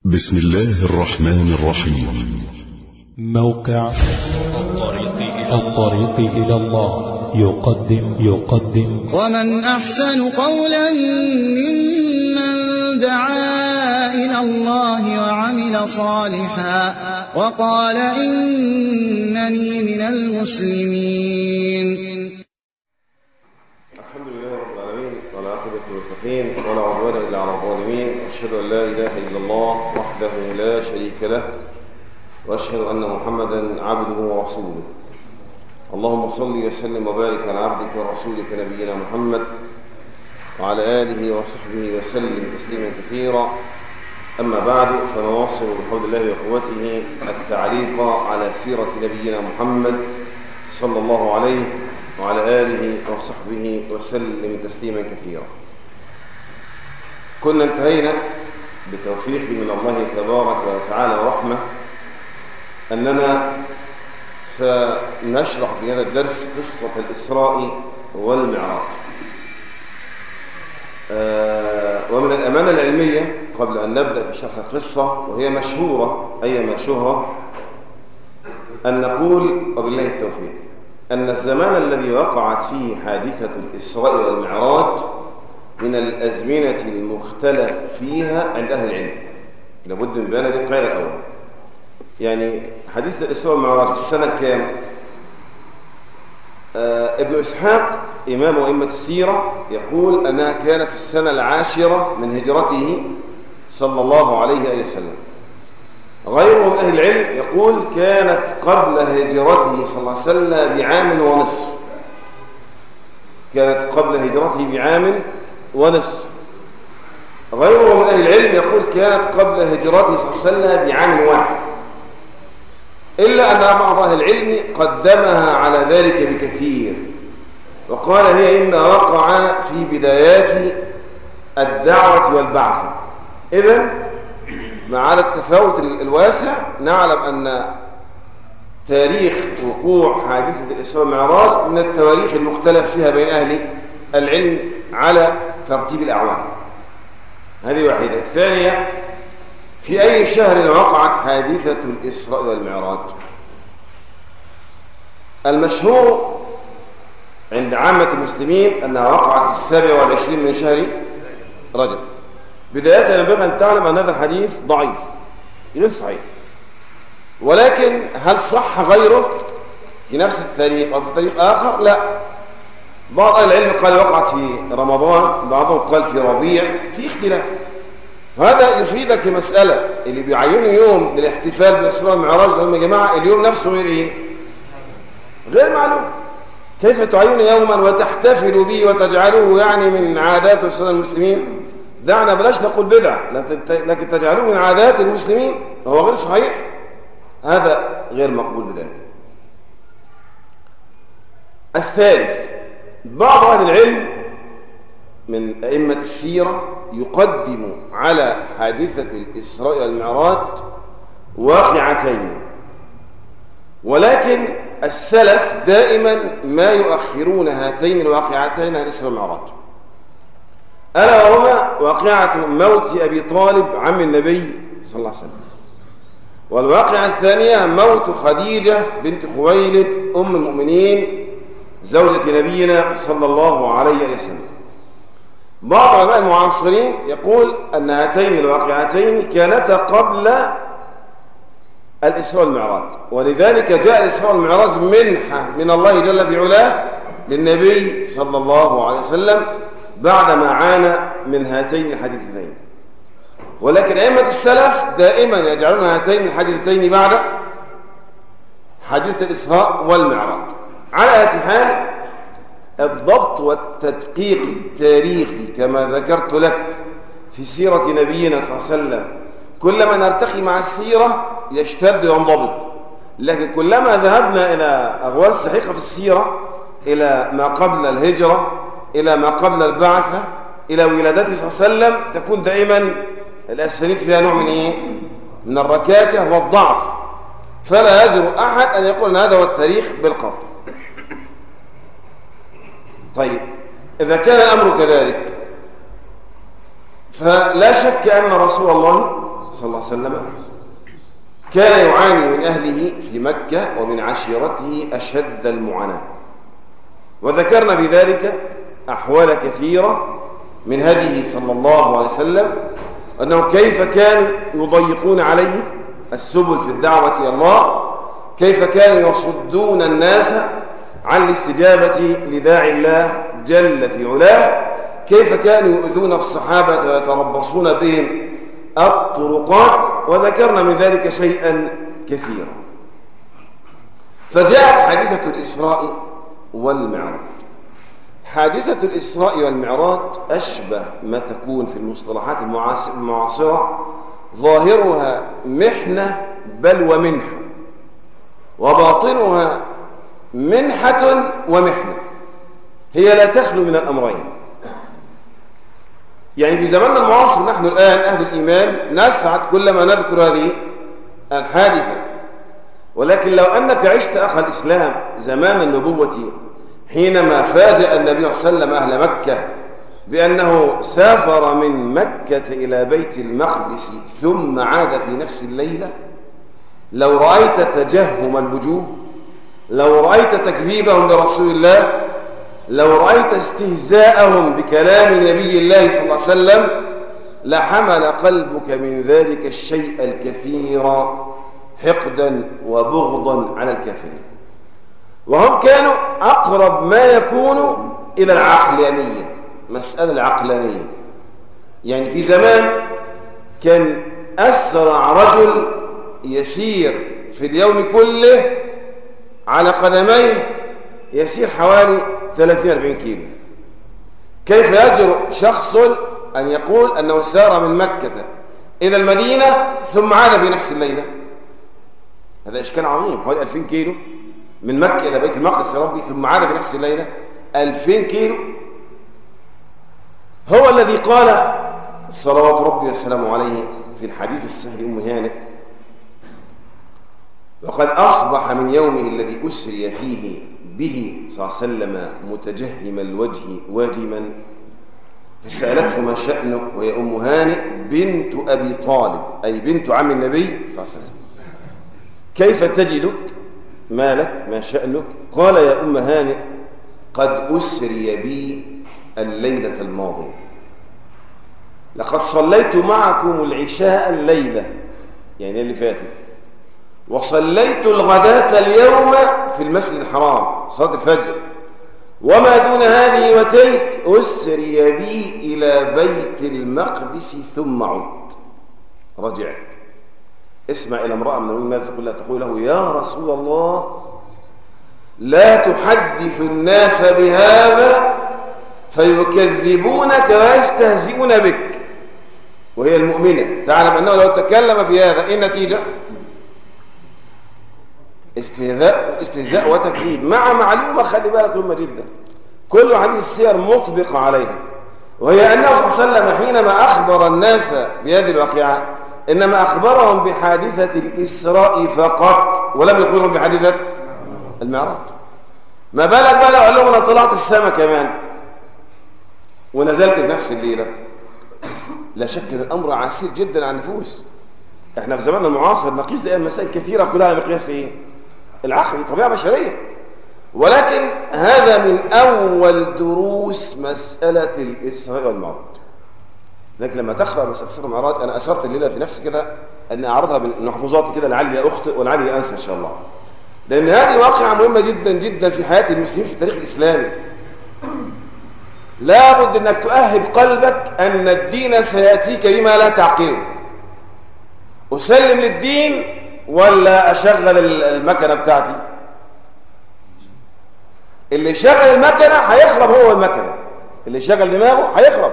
بسم الله الرحمن الرحيم موقع الطريق إلى الله يقدم يقدم ومن أحسن قولا ممن دعا إلى الله وعمل صالحا وقال إنني من المسلمين الحمد لله رب العالمين ولا عقبة للمتقين ولا عدوان إلا على الظالمين أشهد أن لا إله إلا الله وحده لا شريك له وأشهد أن محمدا عبده ورسوله اللهم صل وسلم وبارك على عبدك ورسولك نبينا محمد وعلى آله وصحبه وسلم تسليما كثيرا أما بعد فنواصل بحول الله وقوته التعليق على سيرة نبينا محمد صلى الله عليه وعلى آله وصحبه وسلم تسليما كثيرا كنا انتهينا بتوفيق من الله تبارك وتعالى ورحمة أننا سنشرح في هذا الدرس قصة الإسراء والمعراج آه ومن الأمانة العلمية قبل أن نبدأ في شرح القصة وهي مشهورة أي مشهورة أن نقول وبالله التوفيق أن الزمان الذي وقعت فيه حادثة الإسراء والمعراج من الأزمنة المختلف فيها عند أهل العلم لابد من بيان هذه القاعدة الأول يعني حديث الإسراء والمعراج السنة الكام آه ابن إسحاق إمام أئمة السيرة يقول أنها كانت في السنة العاشرة من هجرته صلى الله عليه وسلم غيره من أهل العلم يقول كانت قبل هجرته صلى الله عليه وسلم بعام ونصف كانت قبل هجرته بعام ونصف غيره من أهل العلم يقول كانت قبل هجرته صلى الله عليه وسلم بعام واحد إلا أن بعض أهل العلم قدمها على ذلك بكثير وقال هي إما وقع في بدايات الدعوة والبعث إذن مع التفاوت الواسع نعلم أن تاريخ وقوع حادثة الإسراء والمعراج من التواريخ المختلف فيها بين أهل العلم على ترتيب الأعوام هذه واحدة الثانية في أي شهر وقعت حادثة الإسراء والمعراج المشهور عند عامة المسلمين أنها وقعت في السابع والعشرين من شهر رجب بداية ينبغي أن تعلم أن هذا الحديث ضعيف غير صحيح ولكن هل صح غيره في نفس التاريخ أو في تاريخ آخر لا بعض أهل العلم قال وقعت في رمضان بعضهم قال في ربيع في اختلاف هذا يفيدك في مسألة اللي بيعينوا يوم للاحتفال بالإسراء والمعراج لهم يا جماعة اليوم نفسه غير إيه غير معلوم كيف تعين يوما وتحتفلوا به وتجعلوه يعني من عادات وسنن المسلمين دعنا بلاش نقول بدعة لكن تجعلوه من عادات المسلمين هو غير صحيح هذا غير مقبول بذلك الثالث بعض أهل العلم من أئمة السيرة يقدم على حادثة الإسراء والمعراج واقعتين ولكن السلف دائما ما يؤخرون هاتين الواقعتين عن الإسراء والمعراج ألا وهما واقعة موت أبي طالب عم النبي صلى الله عليه وسلم والواقعة الثانية موت خديجة بنت خويلد أم المؤمنين زوجة نبينا صلى الله عليه وسلم بعض علماء المعاصرين يقول أن هاتين الواقعتين كانتا قبل الإسراء والمعراج ولذلك جاء الإسراء والمعراج منحة من الله جل في علاه للنبي صلى الله عليه وسلم بعدما عانى من هاتين الحديثين ولكن أئمة السلف دائما يجعلون هاتين الحديثين بعد حديث الإسراء والمعراج على أي حال الضبط والتدقيق التاريخي كما ذكرت لك في سيرة نبينا صلى الله عليه وسلم كلما نرتقي مع السيرة يشتد وينضبط لكن كلما ذهبنا إلى أغوال سحيقة في السيرة إلى ما قبل الهجرة إلى ما قبل البعثة إلى ولادته صلى الله عليه وسلم تكون دائما الأسانيد فيها نوع من إيه؟ من الركاكة والضعف فلا يجرؤ أحد أن يقول أن هذا هو التاريخ بالقطع طيب إذا كان الأمر كذلك فلا شك أن رسول الله صلى الله عليه وسلم كان يعاني من أهله في مكة ومن عشيرته أشد المعاناة وذكرنا بذلك أحوال كثيرة من هديه صلى الله عليه وسلم أنه كيف كانوا يضيقون عليه السبل في الدعوة إلى الله كيف كانوا يصدون الناس عن الاستجابة لداعي الله جل في علاه كيف كانوا يؤذون الصحابة ويتربصون بهم الطرقات وذكرنا من ذلك شيئا كثيرا فجاءت حادثة الإسراء والمعراج حادثة الإسراء والمعراج أشبه ما تكون في المصطلحات المعاصرة ظاهرها محنة بل ومنحة وباطنها منحة ومحنة هي لا تخلو من الأمرين يعني في زماننا المعاصر نحن الآن أهل الإيمان نسعد كلما نذكر هذه الحادثة ولكن لو أنك عشت أخ الإسلام زمان النبوة حينما فاجأ النبي صلى الله عليه وسلم أهل مكة بأنه سافر من مكة إلى بيت المقدس ثم عاد في نفس الليلة لو رأيت تجهم الوجوه لو رأيت تكذيبهم لرسول الله لو رأيت استهزاءهم بكلام نبي الله صلى الله عليه وسلم لحمل قلبك من ذلك الشيء الكثير حقدا وبغضا على الكافرين وهم كانوا أقرب ما يكون إلى العقلانية مسألة العقلانية يعني في زمان كان أسرع رجل يسير في اليوم كله على قدميه يسير حوالي 30-40 كيلو كيف يجرؤ شخص أن يقول أنه سار من مكة إلى المدينة ثم عاد في نفس الليلة هذا إشكال عظيم حوالي 2000 كيلو من مكة إلى بيت المقدس يا ربي ثم عاد في نفس الليلة 2000 كيلو هو الذي قال صلوات ربي والسلام عليه في الحديث الصحيح أم هانئ وقد أصبح من يومه الذي أسري فيه به صلى الله عليه وسلم متجهم الوجه واجما فسألته ما شأنك وهي أم هانئ بنت أبي طالب أي بنت عم النبي صلى الله عليه وسلم كيف تجدك مالك ما شأنك قال يا أم هانئ قد أسري بي الليلة الماضية لقد صليت معكم العشاء الليلة يعني اللي فاتت وصليت الغداة اليوم في المسجد الحرام صلاة الفجر وما دون هذه وتلك أسري بي إلى بيت المقدس ثم عدت رجعت اسمع إلى امرأة من المؤمنين ماذا تقول لها تقول له يا رسول الله لا تحدث الناس بهذا فيكذبونك ويستهزئون بك وهي المؤمنة تعلم أنه لو تكلم في هذا إيه النتيجة استهزاء, استهزاء وتكذيب مع معلومة خلي بالك مهمة جدا كل حديث السير مطبق عليها وهي أنه صلى الله عليه وسلم حينما أخبر الناس بهذه الواقعة إنما أخبرهم بحادثة الإسراء فقط ولم يخبرهم بحادثة المعراج ما بالك بقى لو قال لهم أنا طلعت السماء كمان ونزلت في نفس الليلة لا شك ان الامر عسير جدا على النفوس احنا في زماننا المعاصر نقيس الان مسائل كثيره كلها مقياس ايه العقل طبيعه بشريه ولكن هذا من اول دروس مساله الاسراء والمعراج لكن لما تقرا مساله الاسراء والمعراج انا اثرت الليله في نفسي كده ان اعرضها من محفوظاتي كده لعلي اخطئ ولعلي انسى ان شاء الله لان هذه واقعه مهمه جدا جدا في حياه المسلمين في التاريخ الاسلامي لابد انك تؤهب قلبك ان الدين سياتيك بما لا تعقله اسلم للدين ولا اشغل المكنه بتاعتي اللي شغل المكنه هيخرب هو المكنه اللي شغل دماغه هيخرب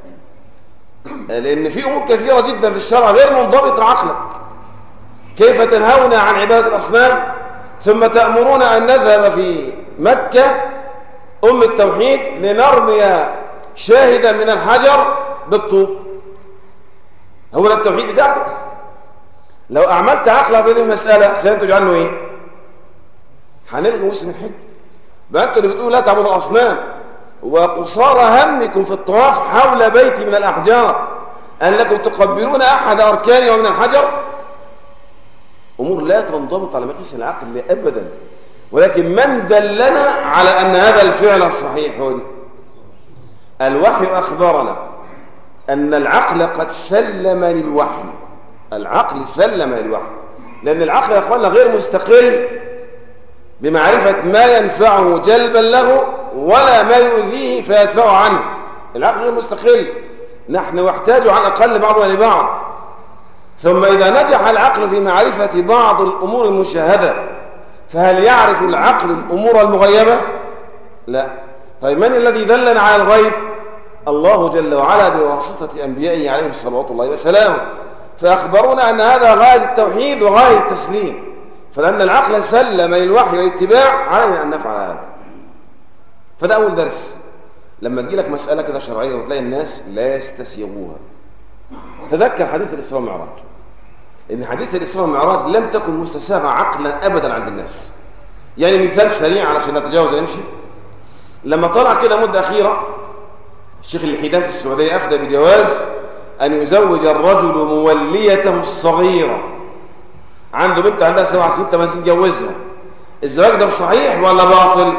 لان في امور كثيره جدا في الشرع غير منضبطه عقلا كيف تنهون عن عباده الاصنام ثم تامرون ان نذهب في مكه أم التوحيد لنرمي شاهدا من الحجر بالطوب هو ده التوحيد بتاعك لو أعملت عقلها في هذه المسألة سينتج عنه إيه هنلغي موسم الحج بقى أنتوا اللي بتقولوا لا تعبدوا الأصنام وقصارى همكم في الطواف حول بيتي من الأحجار أنكم تقبلون أحد أركانه ومن الحجر أمور لا تنضبط على مقياس العقل أبدا ولكن من دلنا على أن هذا الفعل صحيح الوحي أخبرنا أن العقل قد سلم للوحي العقل سلم للوحي لأن العقل يا أخوانا غير مستقل بمعرفة ما ينفعه جلبا له ولا ما يؤذيه فيدفعه عنه العقل غير مستقل نحن نحتاج على الأقل بعضنا لبعض ثم إذا نجح العقل في معرفة بعض الأمور المشاهدة فهل يعرف العقل الأمور المغيبة؟ لا طيب من الذي دلنا على الغيب؟ الله جل وعلا بواسطة أنبيائه عليهم صلوات الله وسلامه فأخبرونا أن هذا غاية التوحيد وغاية التسليم فلأن العقل سلم للوحي والاتباع علينا أن نفعل هذا فده أول درس لما تجي لك مسألة كده شرعية وتلاقي الناس لا يستسيغوها تذكر حديث الإسراء والمعراج إن حديث الإسراء والمعراج لم تكن مستساغة عقلا أبدا عند الناس يعني مثال سريع علشان نتجاوز نمشي لما طلع كده مدة أخيرة الشيخ الحيدان في السعودية أخذ بجواز أن يزوج الرجل موليته الصغيرة عنده بنت عندها سبع سنين ثمان سنين يتجوزها الزواج ده صحيح ولا باطل؟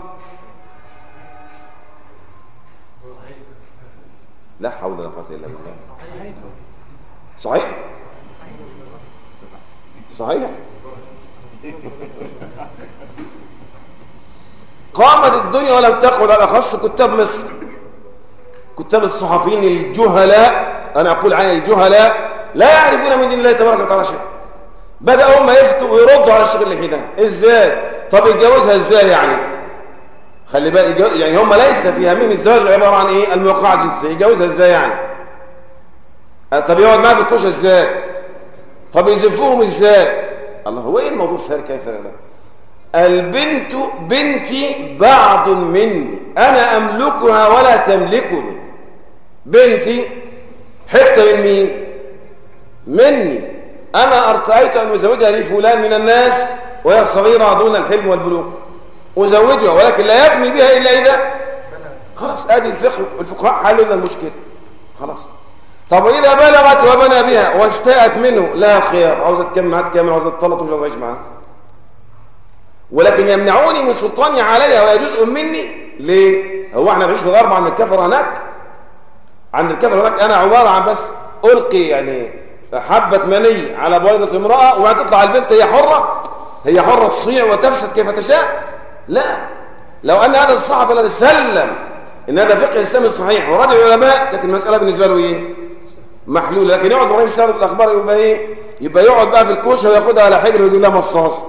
لا حول ولا قوة إلا بالله صحيح صحيح قامت الدنيا ولم تقعد على خص كتاب مصر كتاب الصحفيين الجهلاء أنا أقول عن الجهلاء لا يعرفون من دين الله تبارك وتعالى شيء بدأوا هم يفتوا ويردوا على الشيخ الحيدان ازاي طب يتجوزها ازاي يعني خلي بالك يعني هم ليس في همهم الزواج عبارة عن ايه الموقعة الجنسية يتجوزها ازاي يعني طب يقعد معاها في الكوشة ازاي طب يزفوهم ازاي الله هو ايه الموضوع فارق كيف ده البنت بنتي بعض مني انا املكها ولا تملكني بنتي حته من مين مني انا ارتأيت ان ازوجها لفلان من الناس وهي صغيره دون الحلم والبلوغ ازوجها ولكن لا يبني بها الا اذا خلاص ادي الفقه الفقهاء حلوا لنا المشكله خلاص طب واذا بلغت وبنى بها واستاءت منه لا خير عاوزه تكمل معاه تكمل عاوزه تطلق مش عاوزه معاه ولكن يمنعوني من سلطاني عليها وهي جزء مني ليه هو احنا بنعيش في الغرب عند الكفر هناك عند الكفر هناك انا عباره عن بس القي يعني حبه مني على بويضه امراه وبعدين تطلع البنت هي حره هي حره تصيع وتفسد كيف تشاء لا لو ان هذا الصحابه الذي سلم ان هذا فقه الاسلام الصحيح ورجع العلماء كانت المساله بالنسبه له ايه محلول لكن يقعد ابراهيم سالة الاخبار يبقى ايه يبقى يقعد بقى في الكوشه وياخدها على حجر ويقول لها مصاص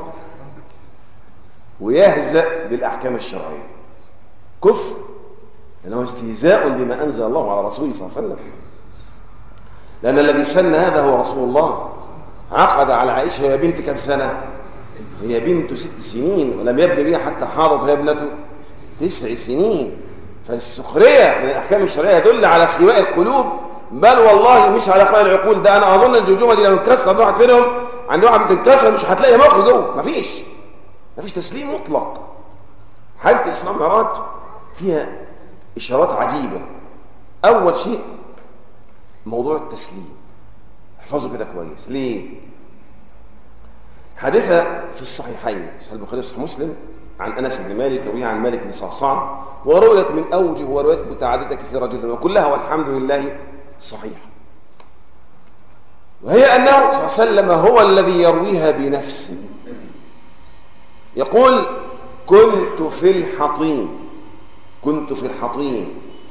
ويهزأ بالأحكام الشرعية كفر لأنه استهزاء بما أنزل الله على رسوله صلى الله عليه وسلم لأن الذي سن هذا هو رسول الله عقد على عائشة وهي بنت كم سنة هي بنت ست سنين ولم يبدأ بها حتى حاضت وهي ابنته تسع سنين فالسخرية من الأحكام الشرعية يدل على خواء القلوب بل والله مش على خواء العقول ده أنا أظن الجمجمة دي لو انكسرت عند واحد فيهم عند واحد بتنكسر مش هتلاقي مخ جوه مفيش مفيش تسليم مطلق حالة الإسلام معراج فيها إشارات عجيبة أول شيء موضوع التسليم احفظوا كده كويس ليه حادثة في الصحيحين صحيح البخاري وصحيح مسلم عن أنس بن مالك رويها عن مالك بن صعصع ورويت من أوجه وروايات متعددة كثيرة جدا وكلها والحمد لله صحيحة وهي أنه صلى الله عليه وسلم هو الذي يرويها بنفسه يقول كنت في الحطيم كنت في الحطيم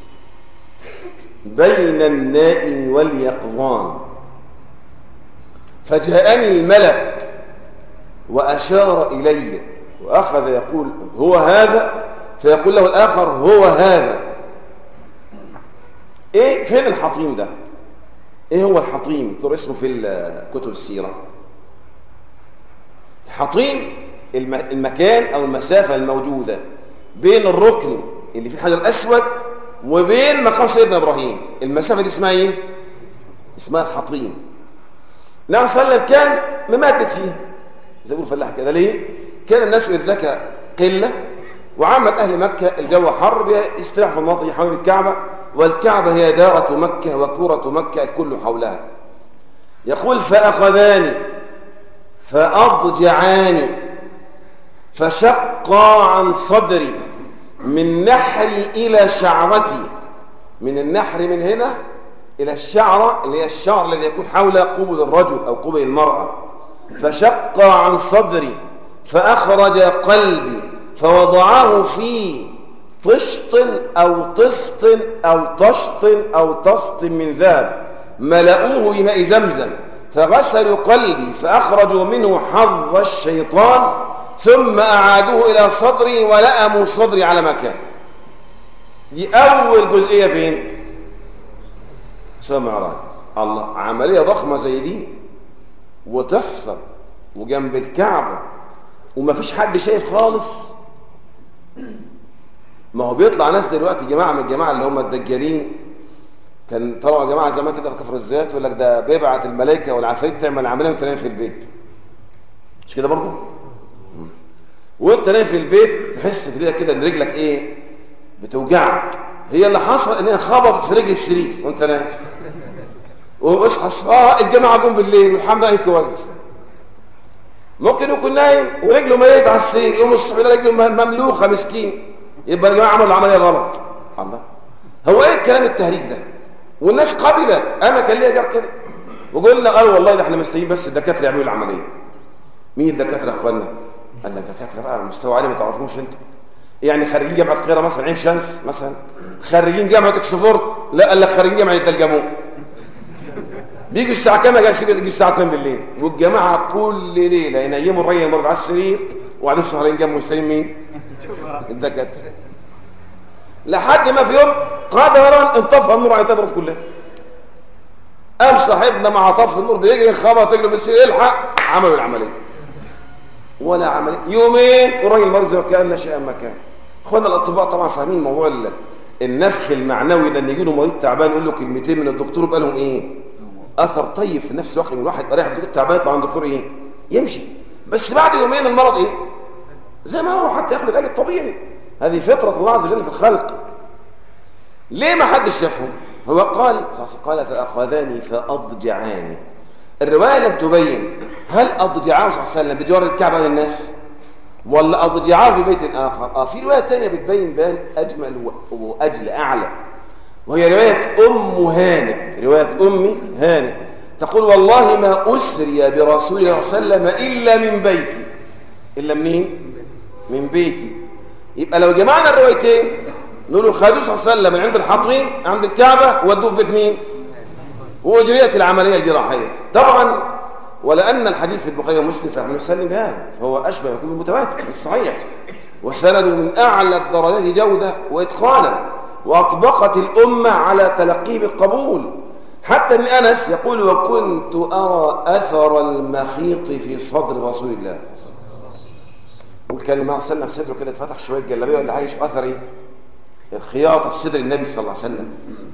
بين النائم واليقظان فجاءني الملك وأشار إلي وأخذ يقول هو هذا فيقول له الآخر هو هذا إيه فين الحطيم ده إيه هو الحطيم ترى اسمه في كتب السيرة الحطيم المكان أو المسافة الموجودة بين الركن اللي فيه الحجر الأسود وبين مقام سيدنا إبراهيم المسافة دي اسمها إيه؟ اسمها الحطيم النبي صلى الله عليه وسلم كان ممدد فيها زي ما فلاح كده ليه؟ كان الناس إذ ذاك قلة وعامة أهل مكة الجو حر بيستراح في المناطق حوالين الكعبة والكعبة هي دارة مكة وكرة مكة الكل حولها يقول فأخذاني فأضجعاني فشقا عن صدري من نحري إلى شعرتي من النحر من هنا إلى الشعرة اللي هي الشعر الذي يكون حول قبل الرجل أو قبل المرأة فشق عن صدري فأخرج قلبي فوضعه في طشط أو طسط أو طشط أو طسط من ذهب ملأوه بماء زمزم فغسلوا قلبي فأخرجوا منه حظ الشيطان ثم أعادوه إلى صدري ولأموا صدري على مكان دي أول جزئية فين سمع الله عملية ضخمة زي دي وتحصل وجنب الكعبة ومفيش حد شايف خالص ما هو بيطلع ناس دلوقتي جماعة من الجماعة اللي هم الدجالين كان طلعوا جماعة زمان كده في كفر الزيات يقول لك ده بيبعت الملائكة والعفاريت تعمل عملية وانت نايم في البيت مش كده برضه؟ وانت نايم في البيت تحس في كده ان رجلك ايه بتوجعك هي اللي حصل ان هي خبطت في رجل السرير وانت نايم واصحى اه الجماعه جم بالليل والحمد لله كويس ممكن يكون نايم ورجله ميت على السرير يوم الصبح يلاقي رجله مملوخه مسكين يبقى الجماعه عملوا العمليه غلط الله هو ايه الكلام التهريج ده والناس قبلت انا كان ليا جاب كده وقلنا قالوا والله ده احنا مستنيين بس الدكاتره يعملوا العمليه مين الدكاتره يا اخوانا قال لك دكاتره بقى مستوى عالي ما تعرفوش انت يعني خريجين جامعه القاهره مثلا عين شمس مثلا خريجين جامعه اكسفورد لا قال لك خريجين جامعه الدلجمون بيجوا الساعه كام يا يجي الساعه 2 بالليل والجماعه كل ليله ينيموا الراجل المرضى على السرير وبعدين سهرين جنبه مستنيين مين الدكاتره لحد ما في يوم قدرا انطفى النور على الناس كلها قام صاحبنا مع طفي النور بيجري خبط رجله في السرير الحق عملوا العمليه ولا عمليه يومين والراجل مرض زي ما كان لا شيء ما كان اخوانا الاطباء طبعا فاهمين موضوع النفخ المعنوي ده ان يجي له مريض تعبان يقول له كلمتين من الدكتور يبقى لهم ايه اثر طيب في نفس الوقت من الواحد رايح الدكتور تعبان يطلع عند الدكتور ايه يمشي بس بعد يومين المرض ايه زي ما هو حتى ياخد العلاج الطبيعي هذه فطره الله عز وجل في الخلق ليه ما حدش شافهم هو قال قال فاخذاني فاضجعاني الروايه لم تبين هل اضجعاه صلى الله عليه وسلم بجوار الكعبه للناس ولا اضجعاه في بيت اخر اه في روايه ثانيه بتبين بيان اجمل واجل اعلى وهي روايه ام هانئ روايه ام هانئ تقول والله ما اسري برسول الله صلى الله عليه وسلم الا من بيتي الا منين من بيتي يبقى لو جمعنا الروايتين نقول خدوه صلى الله عليه وسلم من عند الحاطين عند الكعبه ودوه في بيت مين واجريت العمليه الجراحيه طبعا ولان الحديث في البخاري ومسلم فنحن نسلم بهذا فهو اشبه يكون متواتر الصحيح وسنده من اعلى الدرجات جوده واتقانا واطبقت الامه على تلقيه بالقبول حتى ان انس يقول وكنت ارى اثر المخيط في صدر رسول الله والكلمه صلى الله عليه وسلم صدره كده اتفتح شويه جلابيه ولا عايش اثر ايه الخياطه في صدر النبي صلى الله عليه وسلم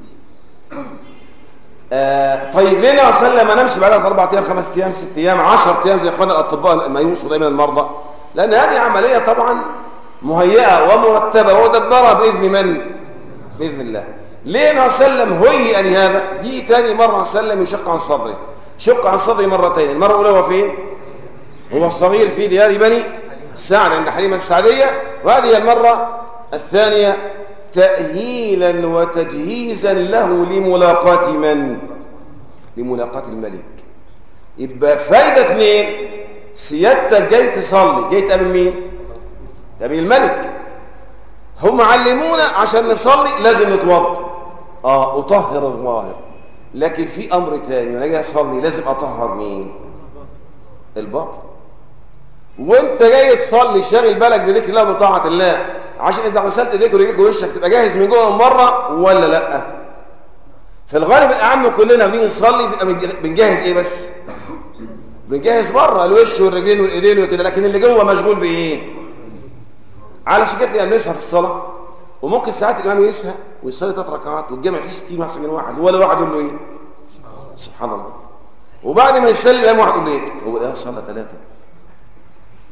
آه طيب ليه يا صلى ما نمشي بعدها اربع ايام خمس ايام ست ايام 10 ايام زي اخواننا الاطباء ما يوصوا دايما المرضى لان هذه عمليه طبعا مهيئه ومرتبه ومدبره باذن من باذن الله ليه ما سلم هيئ لهذا دي تاني مره سلم يشق عن صدره شق عن صدره مرتين المره الاولى هو فين هو الصغير في ديار بني سعد عند حليمه السعديه وهذه المره الثانيه تأهيلا وتجهيزا له لملاقاة من لملاقاة الملك يبقى فايدة اثنين سيادتك جاي تصلي جاي تقابل مين تقابل الملك هم علمونا عشان نصلي لازم نتوضا اه اطهر الظاهر لكن في امر تاني وانا جاي اصلي لازم اطهر مين الباطن وانت جاي تصلي شاغل بالك بذكر الله وبطاعه الله عشان اذا غسلت ايديك ورجليك ووشك تبقى جاهز من جوه مره ولا لا في الغالب الاعم كلنا بنيجي نصلي بنجهز ايه بس بنجهز بره الوش والرجلين والايدين وكده لكن اللي جوه مشغول بايه علشان كده تلاقي بنسهر في الصلاه وممكن ساعات الامام يسهى ويصلي ثلاث ركعات والجامع فيه 60 احسن من واحد ولا واحد يقول له ايه سبحان الله وبعد ما يصلي الامام واحد يقول له ايه هو ده صلى ثلاثه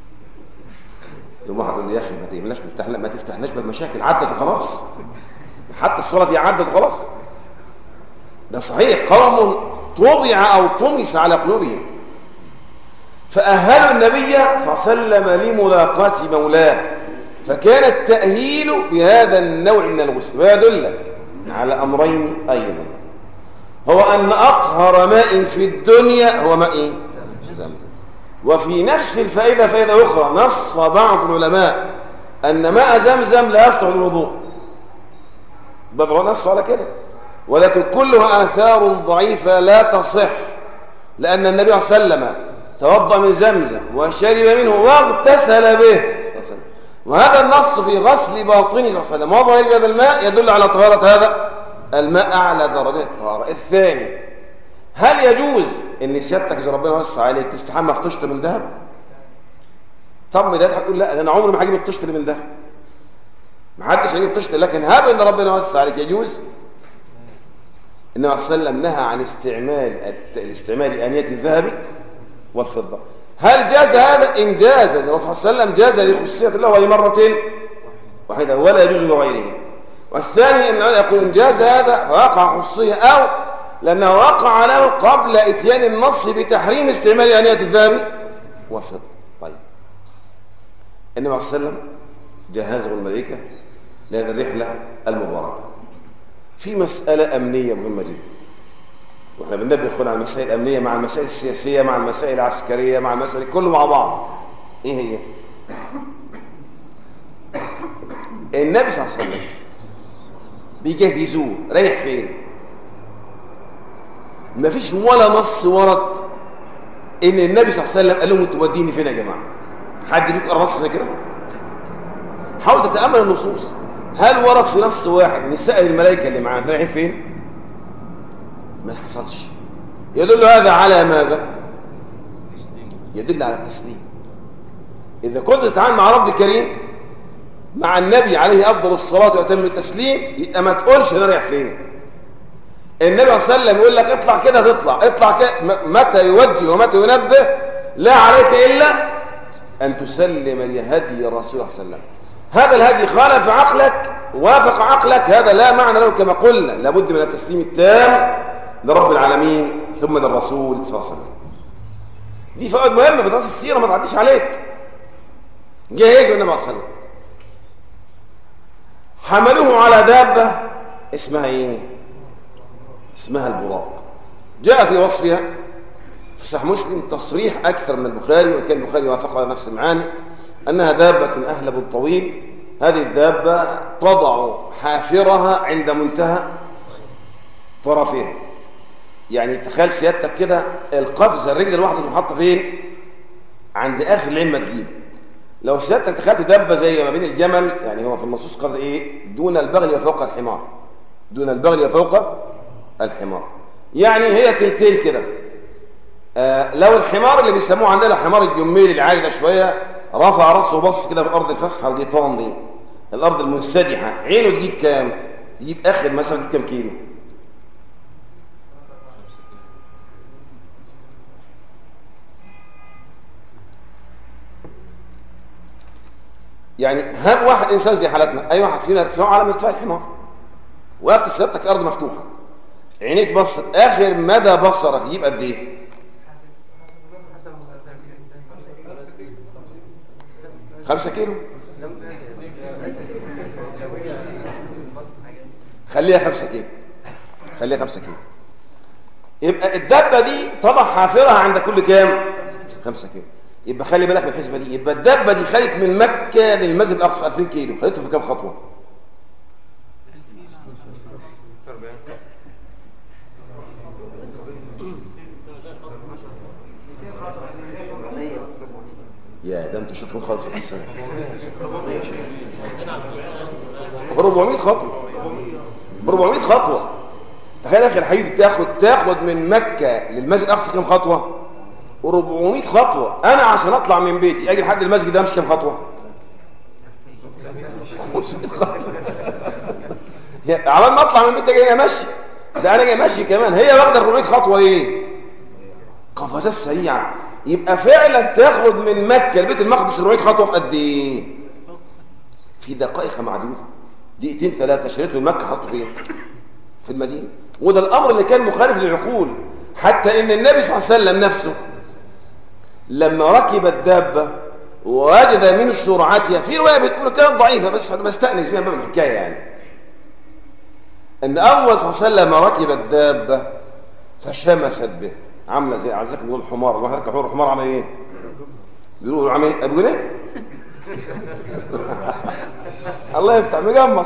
يوم واحد يقول لي يا اخي ما تعملناش مفتاح لا ما تفتحناش بمشاكل عدت خلاص حتى الصلاة دي عدت خلاص ده صحيح قوم طبع أو طمس على قلوبهم فأهلوا النبي صلى الله عليه وسلم لملاقاة مولاه فكان التأهيل بهذا النوع من الغسل ويدلك على أمرين أيضا هو أن أطهر ماء في الدنيا هو ماء إيه؟ زمزم وفي نفس الفائدة فائدة أخرى نص بعض العلماء أن ماء زمزم لا يصلح للوضوء بدر نص على كده ولكن كلها آثار ضعيفة لا تصح لأن النبي صلى الله عليه وسلم توضأ من زمزم وشرب منه واغتسل به وهذا النص في غسل باطنه صلى الله عليه وسلم وضع بهذا الماء يدل على طهارة هذا الماء أعلى درجات الطهارة الثاني هل يجوز ان سيادتك اذا ربنا وسع عليك تستحمى في طشت من ذهب طب ما ده هتقول لا انا عمري ما هجيب الطشت اللي من ذهب ما حدش هيجيب طشت لكن هب ان ربنا وسع عليك يجوز النبي صلى الله عليه وسلم نهى عن استعمال الاستعمال انيه الذهب والفضه هل جاز هذا ان جاز النبي صلى الله عليه وسلم جاز لخصوصيه الله وهي مره واحده ولا يجوز لغيره والثاني ان يقول ان جاز هذا فوقع خصوصيه او لأنه وقع له قبل اتيان النص بتحريم استعمال آنية الذهب والفضة طيب النبي عليه وسلم جهزه الملائكة لهذه الرحلة المباركة في مسألة أمنية مهمة جدا واحنا بنبدأ ندخل على المسائل الأمنية مع المسائل السياسية مع المسائل العسكرية مع المسائل كله مع بعض ايه هي النبي صلى الله عليه وسلم بيجهزوه رايح فين ما فيش ولا نص ورد ان النبي صلى الله عليه وسلم قال لهم انتوا موديني فين يا جماعه حد فيكم قرا نص زي كده حاول تتامل النصوص هل ورد في نص واحد نسال الملائكه اللي معاه رايحين فين ما حصلش يدل هذا على ماذا يدل على التسليم اذا كنت تتعامل مع رب الكريم مع النبي عليه افضل الصلاه واتم التسليم يبقى ما تقولش انا رايح فين النبي صلى الله عليه وسلم يقول لك اطلع كده تطلع اطلع كده متى يوجه ومتى ينبه لا عليك الا ان تسلم لهدي الرسول صلى الله عليه وسلم هذا الهدي خالف عقلك وافق عقلك هذا لا معنى له كما قلنا لابد من التسليم التام لرب العالمين ثم للرسول صلى الله عليه وسلم دي فوائد مهمه في درس السيره ما تعديش عليك جهزوا النبي صلى الله عليه وسلم حملوه على دابه اسمها ايه اسمها البراق جاء في وصفها في صحيح مسلم تصريح أكثر من البخاري وكان البخاري وافق على نفس المعاني أنها دابة أهلب طويل هذه الدابة تضع حافرها عند منتهى طرفها يعني تخيل سيادتك كده القفزة الرجل الواحدة محطة فين عند آخر العين تجيب لو سيادتك تخيلت دابة زي ما بين الجمل يعني هو في النصوص قال ايه دون البغل وفوق الحمار دون البغل وفوق الحمار يعني هي تلتين كده آه لو الحمار اللي بيسموه عندنا حمار الجميل العالي ده شويه رفع راسه وبص كده في الارض الفسحه الغيطان دي الارض المنسدحه عينه تجيب كام تجيب اخر مثلا تجيب كام كيلو يعني هب واحد انسان زي حالتنا اي واحد فينا ارتفاعه على مرتفع الحمار وقت سيادتك ارض مفتوحه عينيك بصت اخر مدى بصرك يجيب قد ايه خمسة كيلو خليها خمسة كيلو خليها خمسة كيلو يبقى الدابة دي طبع حافرها عند كل كام خمسة كيلو يبقى خلي بالك من الحسبة دي يبقى الدابة دي خدت من مكة للمسجد الأقصى 2000 كيلو خدته في كام خطوة يا ده انتوا شاطرين خالص في السنة 400 خطوة 400 خطوة تخيل يا اخي الحبيب تاخد تاخد من مكة للمسجد الاقصى كام خطوة 400 خطوة انا عشان اطلع من بيتي اجي لحد المسجد ده امشي كام خطوة 500 خطوة عبال ما اطلع من بيتي اجي ماشي ده انا جاي ماشي كمان هي واخده 400 خطوة ايه قفزات سريعة يبقى فعلا تاخد من مكة لبيت المقدس 400 خطوة في قد ايه في دقائق معدودة دقيقتين ثلاثة شريته من مكة حطه فين في المدينة وده الأمر اللي كان مخالف للعقول حتى إن النبي صلى الله عليه وسلم نفسه لما ركب الدابة ووجد من سرعتها في رواية بتقول كانت ضعيفة بس أنا بستأنس بيها باب الحكاية يعني ان اول صلى الله عليه وسلم ركب الدابة فشمست به عاملة زي عزكم بيقول الحمار الواحد ركب حمار الحمار عمل ايه بيقولوا عمل ايه بيقول ايه الله يفتح مجمص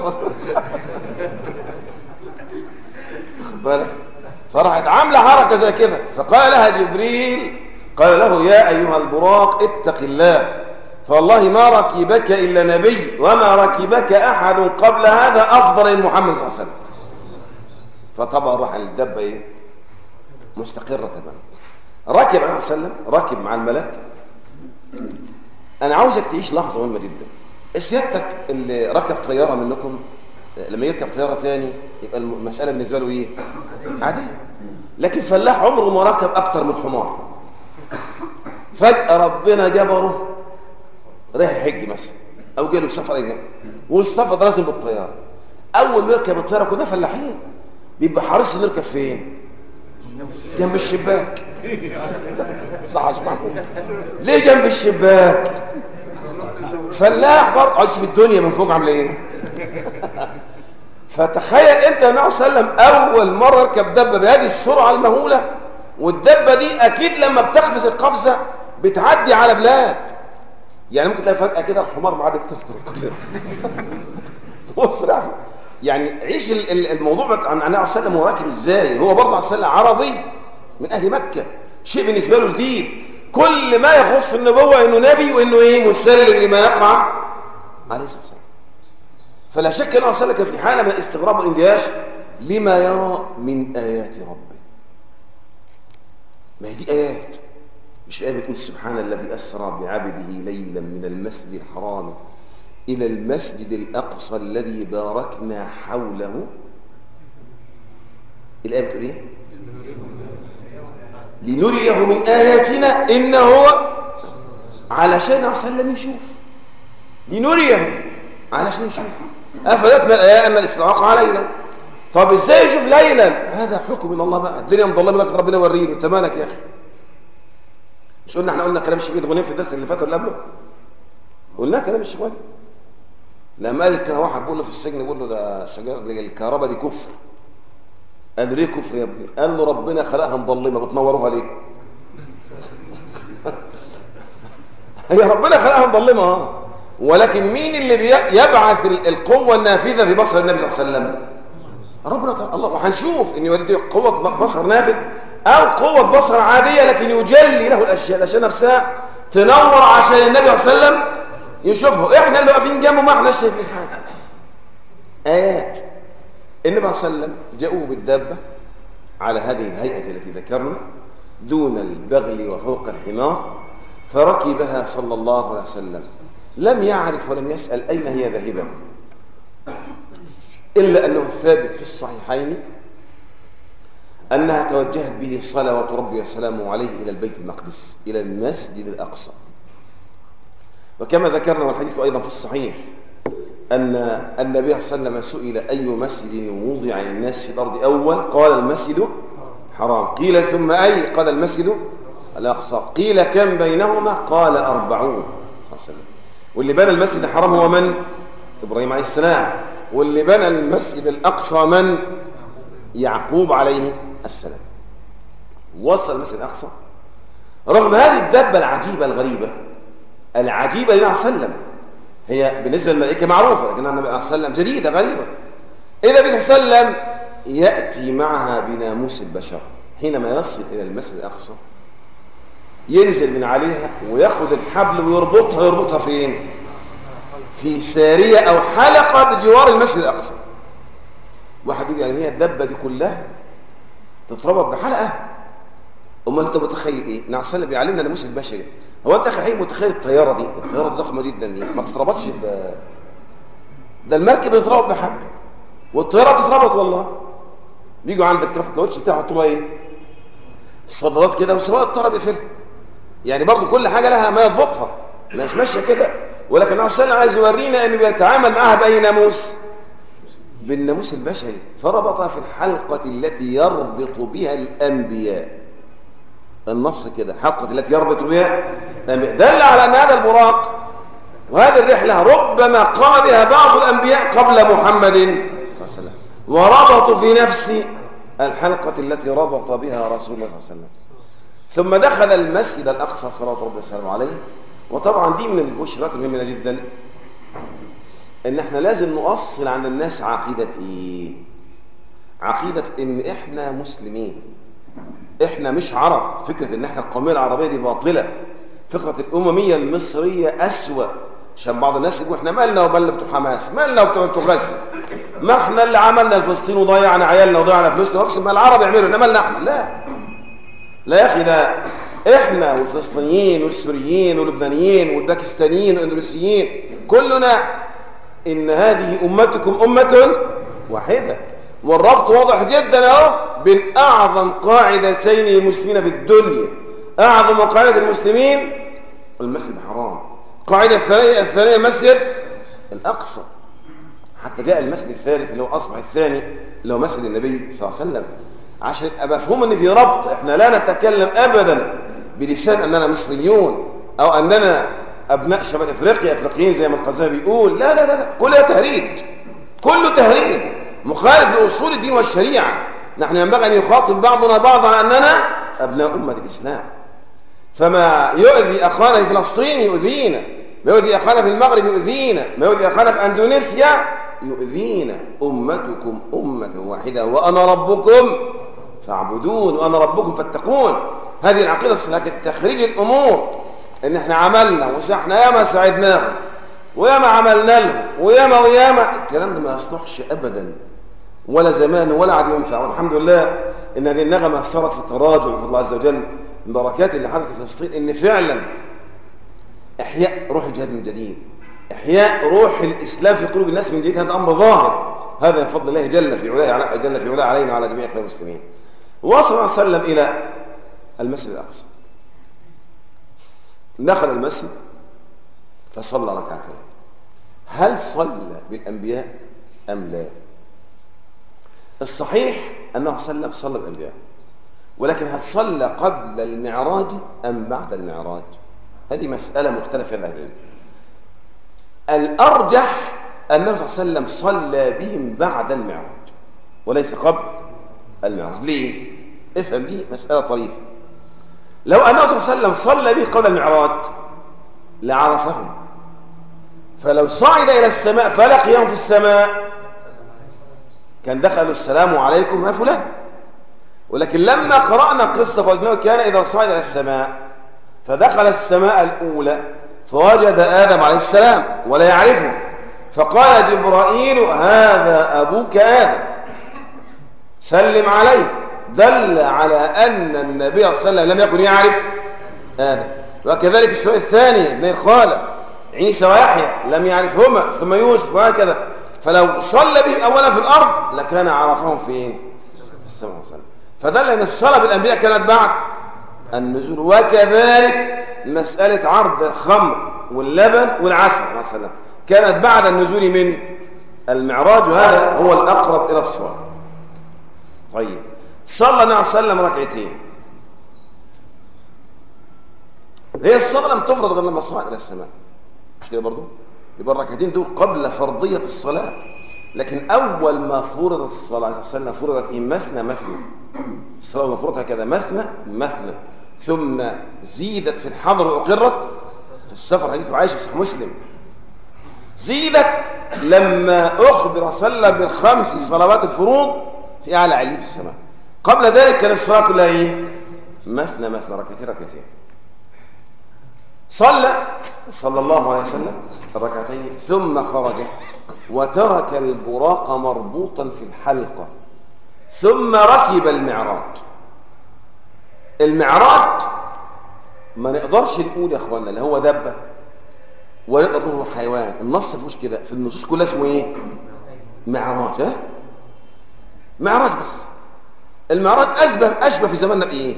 خد بالك فراحت عاملة حركة زي كده فقال لها جبريل قال له يا أيها البراق اتق الله فوالله ما ركبك إلا نبي وما ركبك أحد قبل هذا أفضل من محمد صلى الله عليه وسلم فطبعا راح الدبة ايه مستقرة تماما ركب عليه وسلم ركب مع الملك انا عاوزك تعيش لحظة مهمة جدا سيادتك اللي ركب طيارة منكم لما يركب طيارة تاني يبقى المسألة بالنسبة له ايه عادية لكن فلاح عمره ما ركب اكتر من حمار فجأة ربنا جبره رايح يحج مثلا او جاله سفر ايه والسفر ده لازم بالطيارة اول ما يركب الطيارة كنا فلاحين بيبقى حريص نركب فين جنب الشباك صح مش معقول ليه جنب الشباك فلاح برضه عايز في الدنيا من فوق عامله ايه فتخيل انت يا النبي صلى الله عليه وسلم اول مره يركب دبه بهذه السرعه المهوله والدبه دي اكيد لما بتقفز القفزه بتعدي على بلاد يعني ممكن تلاقي فجاه كده الحمار معدي تفكر كلنا بص يعني عيش الموضوع عن النبي صلى الله عليه وسلم هو راكب ازاي هو برضه عليه وسلم عربي من اهل مكه شيء بالنسبه له جديد كل ما يخص النبوه انه نبي وانه ايه مسلم لما يقع عليه الصلاه والسلام فلا شك ان صلى كان في حاله من الاستغراب والاندهاش لما يرى من ايات ربه ما هي دي ايات مش الايه بتقول سبحان الذي اسرى بعبده ليلا من المسجد الحرام إلى المسجد الأقصى الذي باركنا حوله الآية بتقول إيه؟ لنريه من آياتنا إنه هو علشان وسلم يشوف لنريه علشان يشوف أفلتنا الآيات أن الإسراق علينا طب إزاي يشوف ليلا هذا حكم من الله بقى الدنيا مظلمة لك ربنا يوريه أنت مالك يا أخي مش قلنا احنا قلنا كلام الشيخ غنيم في الدرس اللي فات ولا قبله قلنا كلام الشيخ لما قال كان واحد بيقول له في السجن بيقول له ده شجره الكهرباء دي كفر قال له ليه كفر يا ابني قال له ربنا خلقها مظلمه بتنوروها ليه هي ربنا خلقها مظلمه ولكن مين اللي يبعث القوه النافذه في بصر النبي صلى الله عليه وسلم ربنا الله وهنشوف ان يودي قوه بصر نافذ او قوه بصر عاديه لكن يجلي له الاشياء الاشياء نفسها تنور عشان النبي صلى الله عليه وسلم يشوفه احنا اللي واقفين جنبه ما احنا شايفين حاجه ايات النبي صلى الله عليه وسلم جاءوا بالدابه على هذه الهيئه التي ذكرنا دون البغل وفوق الحمار فركبها صلى الله عليه وسلم لم يعرف ولم يسأل أين هي ذاهبة إلا أنه ثابت في الصحيحين أنها توجهت به صلوات ربي وسلامه عليه إلى البيت المقدس إلى المسجد الأقصى وكما ذكرنا والحديث أيضا في الصحيح أن النبي صلى الله عليه وسلم سئل أي مسجد وضع للناس في الأرض أول قال المسجد حرام قيل ثم أي قال المسجد الأقصى قيل كم بينهما قال أربعون صلى الله عليه وسلم واللي بنى المسجد الحرام هو من إبراهيم عليه السلام واللي بنى المسجد الأقصى من يعقوب عليه السلام وصل المسجد الأقصى رغم هذه الدبة العجيبة الغريبة العجيبة لله عليه وسلم هي بالنسبة للملائكة معروفة لكن النبي عليه وسلم جديدة غريبة إذا النبي صلى الله عليه وسلم يأتي معها بناموس البشر حينما يصل إلى المسجد الأقصى ينزل من عليها وياخد الحبل ويربطها يربطها فين في سارية أو حلقة بجوار المسجد الأقصى واحد يقول يعني هي الدبة دي كلها تتربط بحلقة أما أنت متخيل إيه نعسل بيعلمنا ناموس البشري هو أنت أخي حقيقي متخيل الطيارة دي الطيارة ضخمة جدا دي ما تتربطش ب ده المركب يتربط بحبل والطيارة تتربط والله بيجوا عند الكرافت كاوتش بتاعه تحطوا ايه الصدرات كده وسواء الطيارة بيقفلها يعني برضو كل حاجة لها ما يضبطها مش ماشية كده ولكن عشان عايز يورينا انه بيتعامل معاها بأي ناموس بالناموس البشري فربطها في الحلقة التي يربط بها الأنبياء النص كده حلقة التي يربط بها الأنبياء دل على أن هذا البراق وهذه الرحلة ربما قام بها بعض الأنبياء قبل محمد صلى الله عليه وسلم وربطوا في نفس الحلقة التي ربط بها رسول الله صلى الله عليه وسلم ثم دخل المسجد الأقصى صلى الله عليه وسلم عليه وطبعا دي من البشرات المهمة جدا ان احنا لازم نؤصل عند الناس عقيدة ايه عقيدة ان احنا مسلمين احنا مش عرب فكرة ان احنا القومية العربية دي باطلة فكرة الاممية المصرية اسوأ عشان بعض الناس يقول احنا مالنا ومالنا بتوع حماس مالنا وبتوع بتوع غزة ما احنا اللي عملنا الفلسطين وضيعنا عيالنا وضيعنا فلوسنا وقش ما العرب يعملوا انما مالنا احنا لا لا يا اخي ده احنا والفلسطينيين والسوريين واللبنانيين والباكستانيين والاندونيسيين كلنا ان هذه امتكم امة واحدة والربط واضح جدا اهو بين اعظم قاعدتين للمسلمين في الدنيا اعظم قاعدة المسلمين المسجد الحرام قاعدة الثانية الثانية المسجد الاقصى حتى جاء المسجد الثالث اللي هو اصبح الثاني اللي هو مسجد النبي صلى الله عليه وسلم عشان ابقى مفهوم ان في ربط احنا لا نتكلم ابدا بلسان اننا مصريون او اننا ابناء شمال افريقيا افريقيين زي ما القذافي بيقول لا لا لا, لا. كلها تهريج كله تهريج مخالف لاصول الدين والشريعه نحن ينبغي ان يخاطب بعضنا بعضا على اننا ابناء امه الاسلام فما يؤذي اخانا في فلسطين يؤذينا ما يؤذي اخانا في المغرب يؤذينا ما يؤذي اخانا في اندونيسيا يؤذينا امتكم امه واحده وانا ربكم فاعبدون وانا ربكم فاتقون هذه العقيده الصحيحه لكن تخريج الامور ان احنا عملنا وسحنا ياما ساعدناهم وياما عملنا لهم وياما وياما الكلام ده ما يصلحش ابدا ولا زمان ولا عاد ينفع والحمد لله ان هذه النغمه صارت في تراجع من الله عز وجل من بركات اللي حدثت في فلسطين ان فعلا احياء روح الجهاد من جديد احياء روح الاسلام في قلوب الناس من جديد هذا امر ظاهر هذا من فضل الله جل في علاه جل في علاه علينا وعلى جميع اخوان المسلمين وصل الله عليه وسلم الى المسجد الاقصى دخل المسجد فصلى ركعتين هل صلى بالأنبياء أم لا الصحيح أنه صلى صلى بالأنبياء ولكن هل صلى قبل المعراج أم بعد المعراج هذه مسألة مختلفة عن العلم الأرجح أنه صلى الله عليه وسلم صلى بهم بعد المعراج وليس قبل المعراج ليه؟ افهم دي مسألة طريفة لو أنه صلى الله عليه وسلم صلى به قبل المعراج لعرفهم فلو صعد إلى السماء فلقيهم في السماء كان دخلوا السلام عليكم يا فلان ولكن لما قرأنا قصة فوجدناه كان إذا صعد إلى السماء فدخل السماء الأولى فوجد آدم عليه السلام ولا يعرفه فقال جبرائيل هذا أبوك آدم سلم عليه دل على أن النبي صلى الله عليه وسلم لم يكن يعرف آدم وكذلك السؤال الثاني ابن الخالة عيسى ويحيى لم يعرفهما ثم يوسف وهكذا فلو صلى به أولا في الأرض لكان عرفهم فين في السماء والسلام فدل أن الصلاة بالأنبياء كانت بعد النزول وكذلك مسألة عرض الخمر واللبن والعسل مثلا كانت بعد النزول من المعراج وهذا هو الأقرب إلى الصلاة طيب صلى النبي عليه وسلم ركعتين هي الصلاة لم تفرض غير لما صعد إلى السماء مش كده برضه يبقى الركعتين دول قبل فرضية الصلاة لكن أول ما فرضت الصلاة عليه وسلم فرضت إيه مثنى مثنى الصلاة المفروض هكذا مثنى مثنى ثم زيدت في الحضر وأقرت في السفر حديث عائشة في صحيح مسلم زيدت لما أخبر صلى الله عليه وسلم بالخمس صلوات الفروض في أعلى علي في السماء قبل ذلك كان الصلاة كلها إيه؟ مثنى مثنى ركعتين ركعتين صلى صلى الله عليه وسلم الركعتين ثم خرج وترك البراق مربوطا في الحلقة ثم ركب المعراج المعراج ما نقدرش نقول يا اخوانا اللي هو دبة ولا نقدر نقول حيوان النص مش كده في النصوص كلها اسمه ايه معراج ها معراج بس المعراج اشبه اشبه في زماننا بايه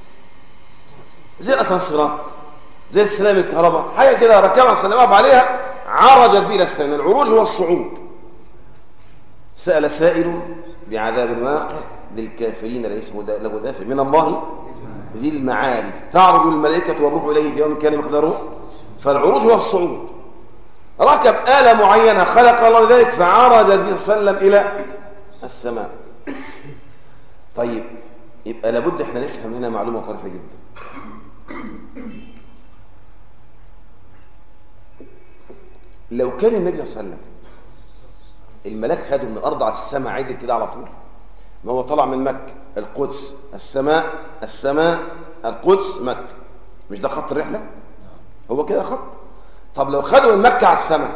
زي الاسانسيرات زي السلام الكهرباء حاجه كده ركبها السلام عليها عرجت بيه الى السماء العروج هو الصعود سأل سائل بعذاب واقع للكافرين ليس له دافع من الله ذي المعارج تعرض الملائكة والروح إليه في يوم كان مقداره فالعروج هو الصعود ركب آلة معينة خلق الله ذلك فعرج النبي صلى الله عليه وسلم إلى السماء طيب يبقى لابد احنا نفهم هنا معلومة طريفة جدا لو كان النبي صلى الله عليه وسلم الملاك خده من الأرض على السماء عدل كده على طول ما هو طلع من مكة القدس السماء السماء القدس مكة مش ده خط الرحلة هو كده خط طب لو خدوا من مكة على السماء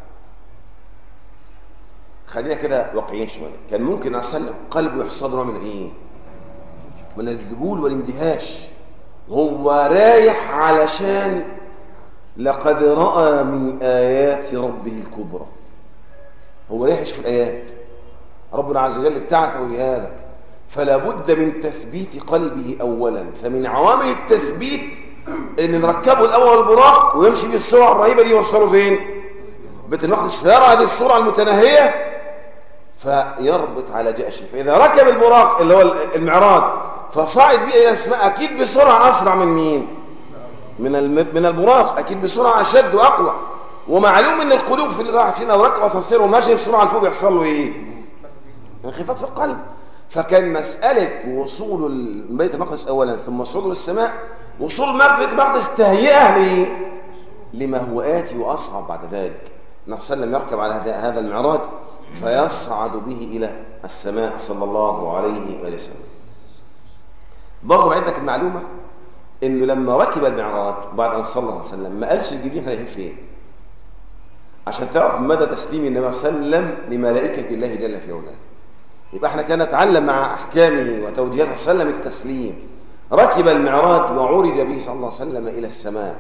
خلينا كده واقعيين شوية كان ممكن عليه وسلم قلبه يحصل نوع من ايه من الذهول والاندهاش هو رايح علشان لقد رأى من آيات ربه الكبرى هو رايح يشوف الآيات ربنا عز وجل ابتعثه لهذا فلا بد من تثبيت قلبه أولا فمن عوامل التثبيت ان نركبه الأول البراق ويمشي بالسرعة الرهيبة دي يوصله فين بيت المقدس فيرى هذه السرعة المتناهية فيربط على جأشه فإذا ركب البراق اللي هو المعراج فصعد به إلى السماء أكيد بسرعة أسرع من مين من الم... من البراق أكيد بسرعة أشد وأقوى ومعلوم ان القلوب في الواحد فينا لو ركب اسانسير وماشي بسرعه لفوق يحصل له ايه انخفاض في القلب فكان مساله وصول بيت المقدس اولا ثم وصوله للسماء وصول بيت المقدس تهيئه لايه لما هو اتي واصعب بعد ذلك النبي صلى الله عليه وسلم يركب على هذا المعراج فيصعد به الى السماء صلى الله عليه واله وسلم برضه بعد لك المعلومه انه لما ركب المعراج بعد ان صلى الله عليه وسلم ما قالش الجبريل احنا رايحين فين عشان تعرف مدى تسليم النبي صلى الله عليه وسلم لملائكة الله جل في علاه يبقى احنا كان نتعلم مع أحكامه وتوجيهاته صلى الله عليه وسلم التسليم ركب المعراج وعرج به صلى الله عليه وسلم إلى السماء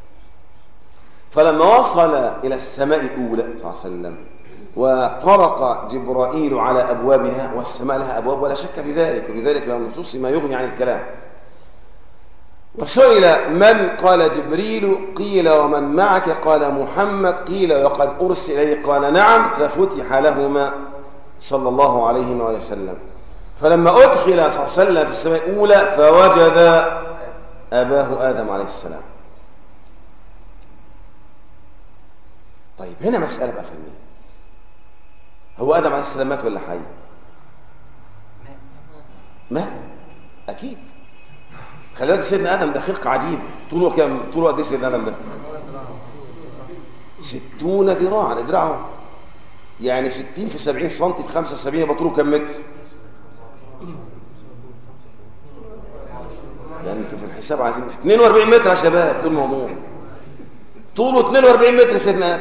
فلما وصل إلى السماء الأولى صلى الله عليه وسلم وطرق جبرائيل على أبوابها والسماء لها أبواب ولا شك في ذلك وفي ذلك من النصوص ما يغني عن الكلام وسئل من قال جبريل قيل ومن معك قال محمد قيل وقد أرسل إليه قال نعم ففتح لهما صلى الله عليه وسلم فلما أدخل صلى الله عليه وسلم في السماء الأولى فوجد أباه آدم عليه السلام طيب هنا مسألة بقى فهمين هو آدم عليه السلام مات ولا حي مات أكيد خلي بالك سيدنا ادم ده خلق عجيب طوله كام طوله قد ايه سيدنا ادم ده 60 ذراعا ادراعه يعني 60 في 70 سم في 75 يبقى طوله كام متر يعني انتوا في الحساب عايزين 42 متر يا شباب طول الموضوع طوله 42 متر سيدنا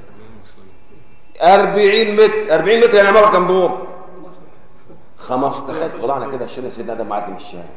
ادم 40 متر 40 متر يعني عماره كام دور 15 تخيل طلعنا كده شلنا سيدنا ادم معدي من الشارع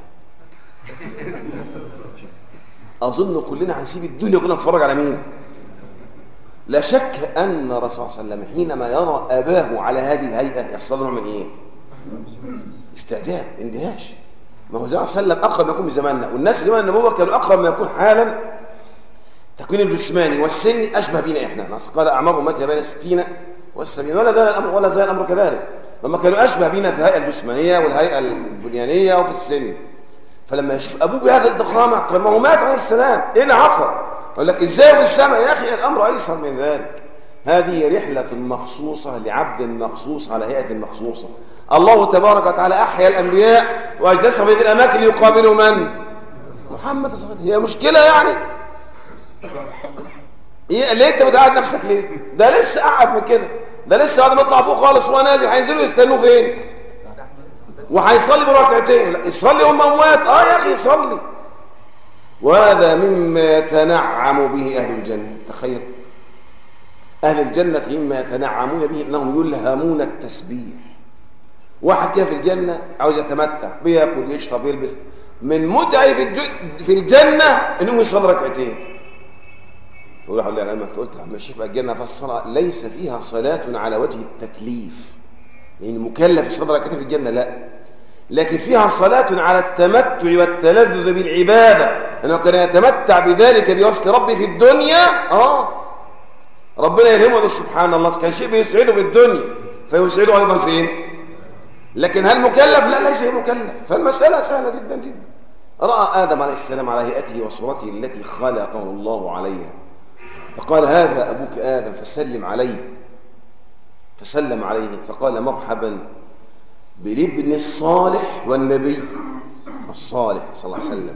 أظن كلنا هنسيب الدنيا كلنا نتفرج على مين لا شك أن الرسول صلى الله عليه وسلم حينما يرى أباه على هذه الهيئة يحصل له من إيه استعجاب اندهاش ما هو صلى الله عليه وسلم أقرب ما يكون بزماننا والناس في زمان النبوة كانوا أقرب ما يكون حالا تكوين الجسماني والسن أشبه بنا إحنا ناس قال أعمار أمتي بين الستين والسبعين ولا زال الأمر ولا زال الأمر كذلك لما كانوا أشبه بنا في الهيئة الجسمانية والهيئة البنيانية وفي السن فلما يشوف ابوه بهذا الضخامه قال ما هو مات عليه السلام ايه اللي حصل يقول لك ازاي في السماء يا اخي الامر ايسر من ذلك هذه رحلة مخصوصة لعبد مخصوص على هيئة مخصوصة الله تبارك وتعالى أحيا الأنبياء وأجلسهم في الأماكن يقابلوا من؟ محمد صلى الله عليه وسلم هي مشكلة يعني إيه ليه أنت بتقعد نفسك ليه؟ ده لسه قاعد من كده ده لسه بعد ما يطلع فوق خالص وهو نازل هينزلوا يستنوه فين؟ وهيصلي بركعتين يصلي هم اموات اه يا اخي يصلي وهذا مما يتنعم به اهل الجنه تخيل اهل الجنه مما يتنعمون به انهم يلهمون التسبيح واحد كده في الجنه عاوز يتمتع بياكل يشرب يلبس من متعه في, الج... في الجنه انهم يصلي ركعتين يقول له لما انت قلت لما الشيخ بقى الجنه فالصلاه ليس فيها صلاه على وجه التكليف لان يعني مكلف يصلي ركعتين في الجنه لا لكن فيها صلاة على التمتع والتلذذ بالعبادة أنه كان يتمتع بذلك بوصل ربي في الدنيا آه ربنا يلهمه سبحان الله كان شيء بيسعده في الدنيا فيسعده أيضا فين لكن هل مكلف لا ليس مكلف فالمسألة سهلة جدا جدا رأى آدم عليه السلام على هيئته وصورته التي خلقه الله عليها فقال هذا أبوك آدم فسلم عليه فسلم عليه فقال مرحبا بالابن الصالح والنبي الصالح صلى الله عليه وسلم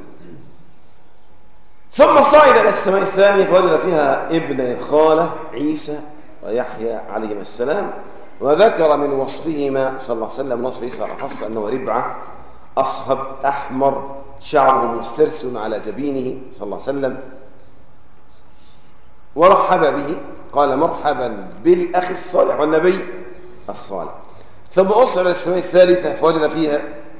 ثم صعد إلى السماء الثانية فوجد فيها ابن الخالة عيسى ويحيى عليهما السلام وذكر من وصفهما صلى الله عليه وسلم وصف عيسى خاص أنه ربعة أصهب أحمر شعره مسترس على جبينه صلى الله عليه وسلم ورحب به قال مرحبا بالأخ الصالح والنبي الصالح ثم أصعد إلى السماء الثالثة فوجد فيها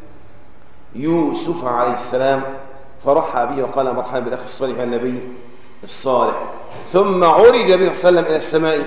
يوسف عليه السلام فرحب به وقال مرحبا بالأخ الصالح والنبي الصالح ثم عرج به صلى الله عليه وسلم إلى السماء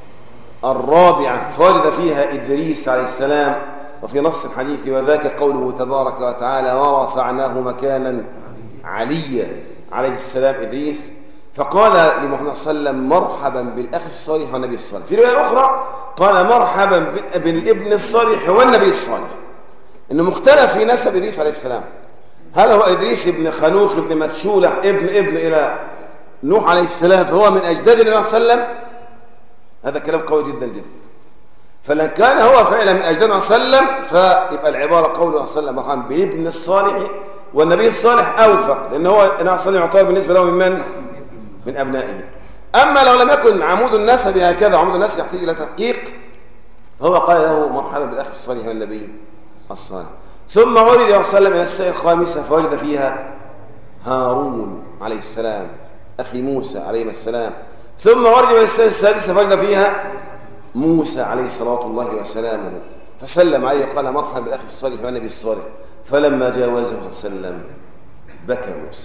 الرابعة فوجد فيها إدريس عليه السلام وفي نص الحديث وذاك قوله تبارك وتعالى ورفعناه مكانا عليا عليه السلام إدريس فقال لمحمد صلى الله عليه وسلم مرحبا بالأخ الصالح والنبي الصالح في رواية أخرى قال مرحبا بالابن الصالح والنبي الصالح إنه مختلف في نسب إدريس عليه السلام هل هو إدريس ابن خنوخ ابن متشولح ابن ابن إلى نوح عليه السلام فهو من أجداد النبي صلى الله عليه وسلم هذا كلام قوي جدا جدا فلو كان هو فعلا من أجداد النبي صلى الله عليه وسلم فيبقى العبارة قوله صلى الله عليه وسلم مرحبا بابن الصالح والنبي الصالح أوفق لأن هو النبي صلى الله عليه وسلم يعتبر بالنسبة له من من؟ من أبنائه أما لو لم يكن عمود النسب هكذا عمود النسب يحتاج إلى تحقيق هو قال له مرحبا بالأخ الصالح والنبي الصالح ثم ولد صلى الله عليه وسلم إلى السنة الخامسة فوجد فيها هارون عليه السلام أخي موسى عليه السلام ثم ورد إلى السنة السادسة فوجد فيها موسى عليه صلاة الله وسلامه فسلم عليه وقال مرحبا بالأخ الصالح والنبي الصالح فلما جاوزه صلى الله عليه وسلم بكى موسى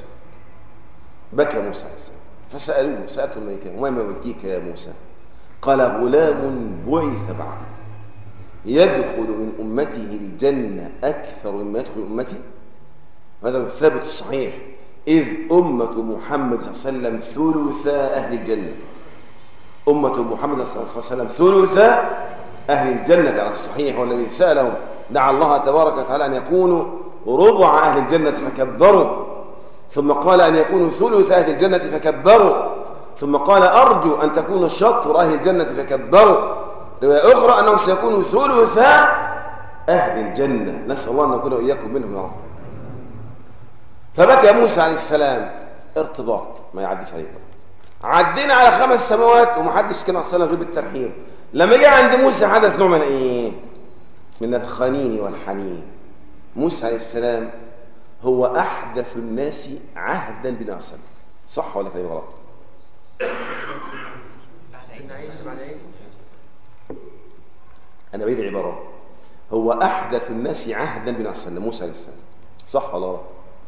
بكى موسى عليه السلام فسألوه سألته الملائكة وما يبكيك يا موسى قال غلام بعث بعد يدخل من أمته الجنة أكثر مما يدخل أمتي هذا هو الثابت الصحيح إذ أمة محمد صلى الله عليه وسلم ثلثا أهل الجنة أمة محمد صلى الله عليه وسلم ثلثا أهل الجنة على الصحيح والذي سألهم دعا الله تبارك وتعالى أن يكونوا ربع أهل الجنة فكبروا ثم قال أن يكونوا ثلث أهل الجنة فكبروا ثم قال أرجو أن تكونوا شطر أهل الجنة فكبروا رواية أخرى أنه سيكون ثلث أهل الجنة نسأل الله أن نكون وإياكم منهم يا رب فبكى موسى عليه السلام ارتباط ما يعديش عليه عدينا على خمس سماوات ومحدش كان أصلا غير بالترحيب لما جاء عند موسى حدث نوع من ايه من الخنين والحنين موسى عليه السلام هو أحدث الناس عهدا بناصر صح ولا كلام غلط أنا بعيد العبارة هو أحدث الناس عهدا بناصر موسى عليه السلام صح ولا غلط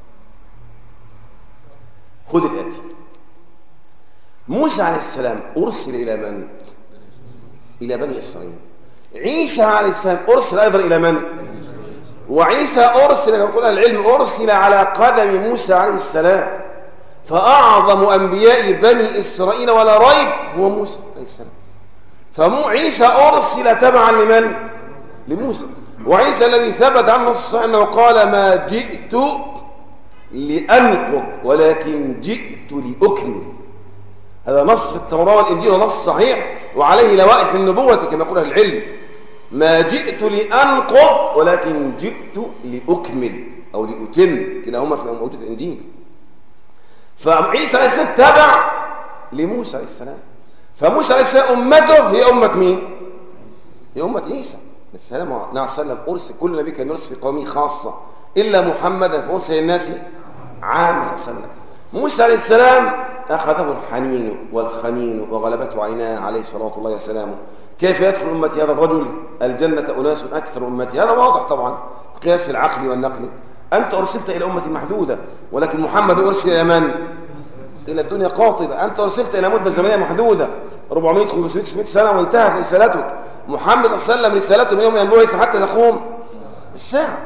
خذ الآتي موسى عليه السلام أرسل إلى من؟ إلى بني إسرائيل عيسى عليه السلام أرسل أيضا إلى من؟ وعيسى أرسل كما يقول العلم أرسل على قدم موسى عليه السلام فأعظم أنبياء بني إسرائيل ولا ريب هو موسى عليه السلام فعيسى أرسل تبعا لمن؟ لموسى وعيسى الذي ثبت عنه الصحيح أنه قال ما جئت لأنقض ولكن جئت لأكمل هذا نص في التوراة والإنجيل ونص صحيح وعليه لوائح النبوة كما يقول العلم ما جئت لأنقض ولكن جئت لأكمل أو لأتم كلاهما في موجود في الإنجيل فعيسى عليه السلام تبع لموسى عليه السلام فموسى عليه السلام أمته هي أمة مين؟ هي أمة عيسى السلام عليه النبي صلى الله عليه وسلم أرسل كل نبي كان يرسل في قومه خاصة إلا محمدا فأرسل الناس عام صلى الله عليه وسلم موسى عليه السلام أخذه الحنين والخنين وغلبته عيناه عليه صلاة الله وسلامه كيف يدخل أمتي هذا الرجل الجنة أناس أكثر أمتي هذا واضح طبعا قياس العقل والنقل أنت أرسلت إلى أمة محدودة ولكن محمد أرسل إلى من؟ إلى الدنيا قاطبة أنت أرسلت إلى مدة زمنية محدودة 400 500 600 سنة وانتهت رسالتك محمد صلى الله عليه وسلم رسالته من يوم ينبعث حتى تقوم الساعة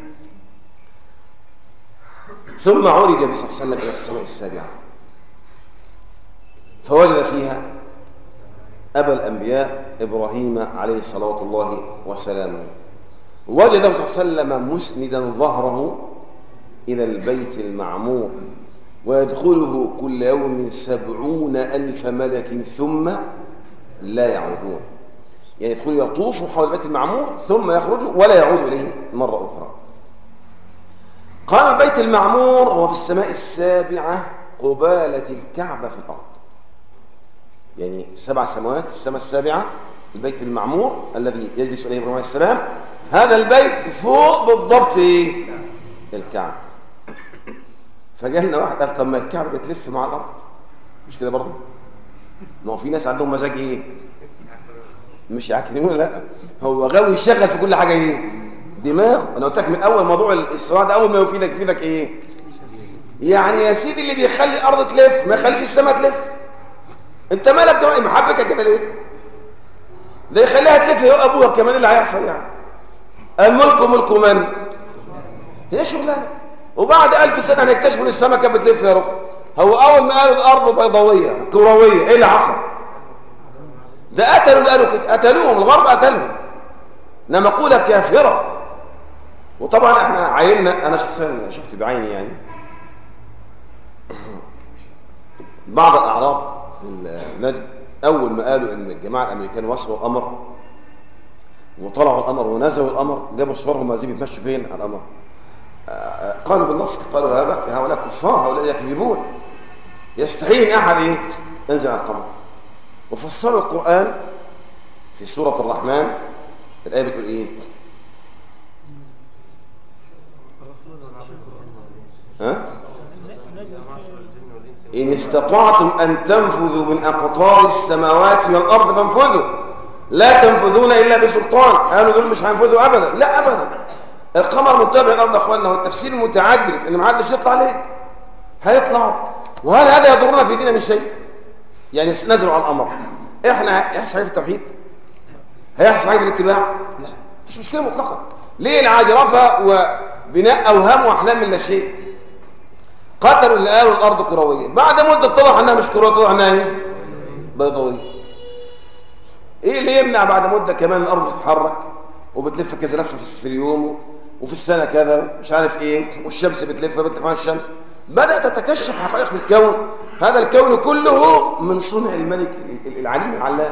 ثم عرج النبي صلى الله عليه وسلم إلى السماء السابعة فوجد فيها أبا الأنبياء إبراهيم عليه صلوات الله وسلامه وجده صلى الله عليه وسلم مسندا ظهره إلى البيت المعمور ويدخله كل يوم سبعون ألف ملك ثم لا يعودون يعني يدخل يطوف حول البيت المعمور ثم يخرج ولا يعود إليه مرة أخرى قام البيت المعمور وهو في السماء السابعة قبالة الكعبة في الأرض يعني سبع سماوات السماء السابعة البيت المعمور الذي يجلس عليه إبراهيم عليه السلام هذا البيت فوق بالضبط إيه؟ الكعبة فجالنا واحد قال طب ما الكعبة بتلف مع الأرض مش كده برضه ما هو في ناس عندهم مزاج إيه مش يعكنون لا هو غاوي يشغل في كل حاجة إيه دماغ انا قلت لك من اول موضوع الاسراء ده اول ما يفيدك يفيدك ايه يعني يا سيدي اللي بيخلي الارض تلف ما يخليش السماء تلف انت مالك كمان محبكه كده ليه ده يخليها تلف هو ابوها كمان اللي هيحصل يعني الملك ملك من هي شغلانه وبعد ألف سنة هنكتشفوا ان السماء كانت بتلف يا رب هو أول ما قالوا الأرض بيضاوية كروية إيه اللي حصل؟ ده قتلوا اللي قالوا كده قتلوهم الغرب قتلهم إنما مقولة كافرة وطبعا احنا عيننا انا شخصيا شفت بعيني يعني بعض الاعراب في النجد اول ما قالوا ان الجماعه الامريكان وصلوا القمر وطلعوا القمر ونزلوا القمر جابوا صورهم عايزين يتمشوا فين على القمر قالوا بالنص قالوا هذا هؤلاء كفار هؤلاء يكذبون يستحيل ان احد ايه ينزل على القمر وفسروا القران في سوره الرحمن الايه بتقول ايه ها؟ إن استطعتم أن تنفذوا من أقطار السماوات والأرض فانفذوا لا تنفذون إلا بسلطان قالوا دول مش هينفذوا أبدا لا أبدا القمر متابع الأرض يا أخواننا والتفسير المتعجل إن ما حدش يطلع عليه هيطلع وهل هذا يضرنا في ديننا من شيء يعني نزلوا على القمر احنا يحصل حاجه في التوحيد هيحصل حاجه في الاتباع لا مش مشكله مطلقا ليه العجرفه وبناء اوهام واحلام من لا شيء قتلوا اللي قالوا الارض كرويه بعد مده اتضح انها مش كرويه اتضح انها ايه بيضاويه ايه اللي يمنع بعد مده كمان الارض تتحرك وبتلف كذا لفه في اليوم وفي السنه كذا مش عارف ايه والشمس بتلف بتلف عن الشمس بدات تتكشف حقائق الكون هذا الكون كله من صنع الملك العليم العلام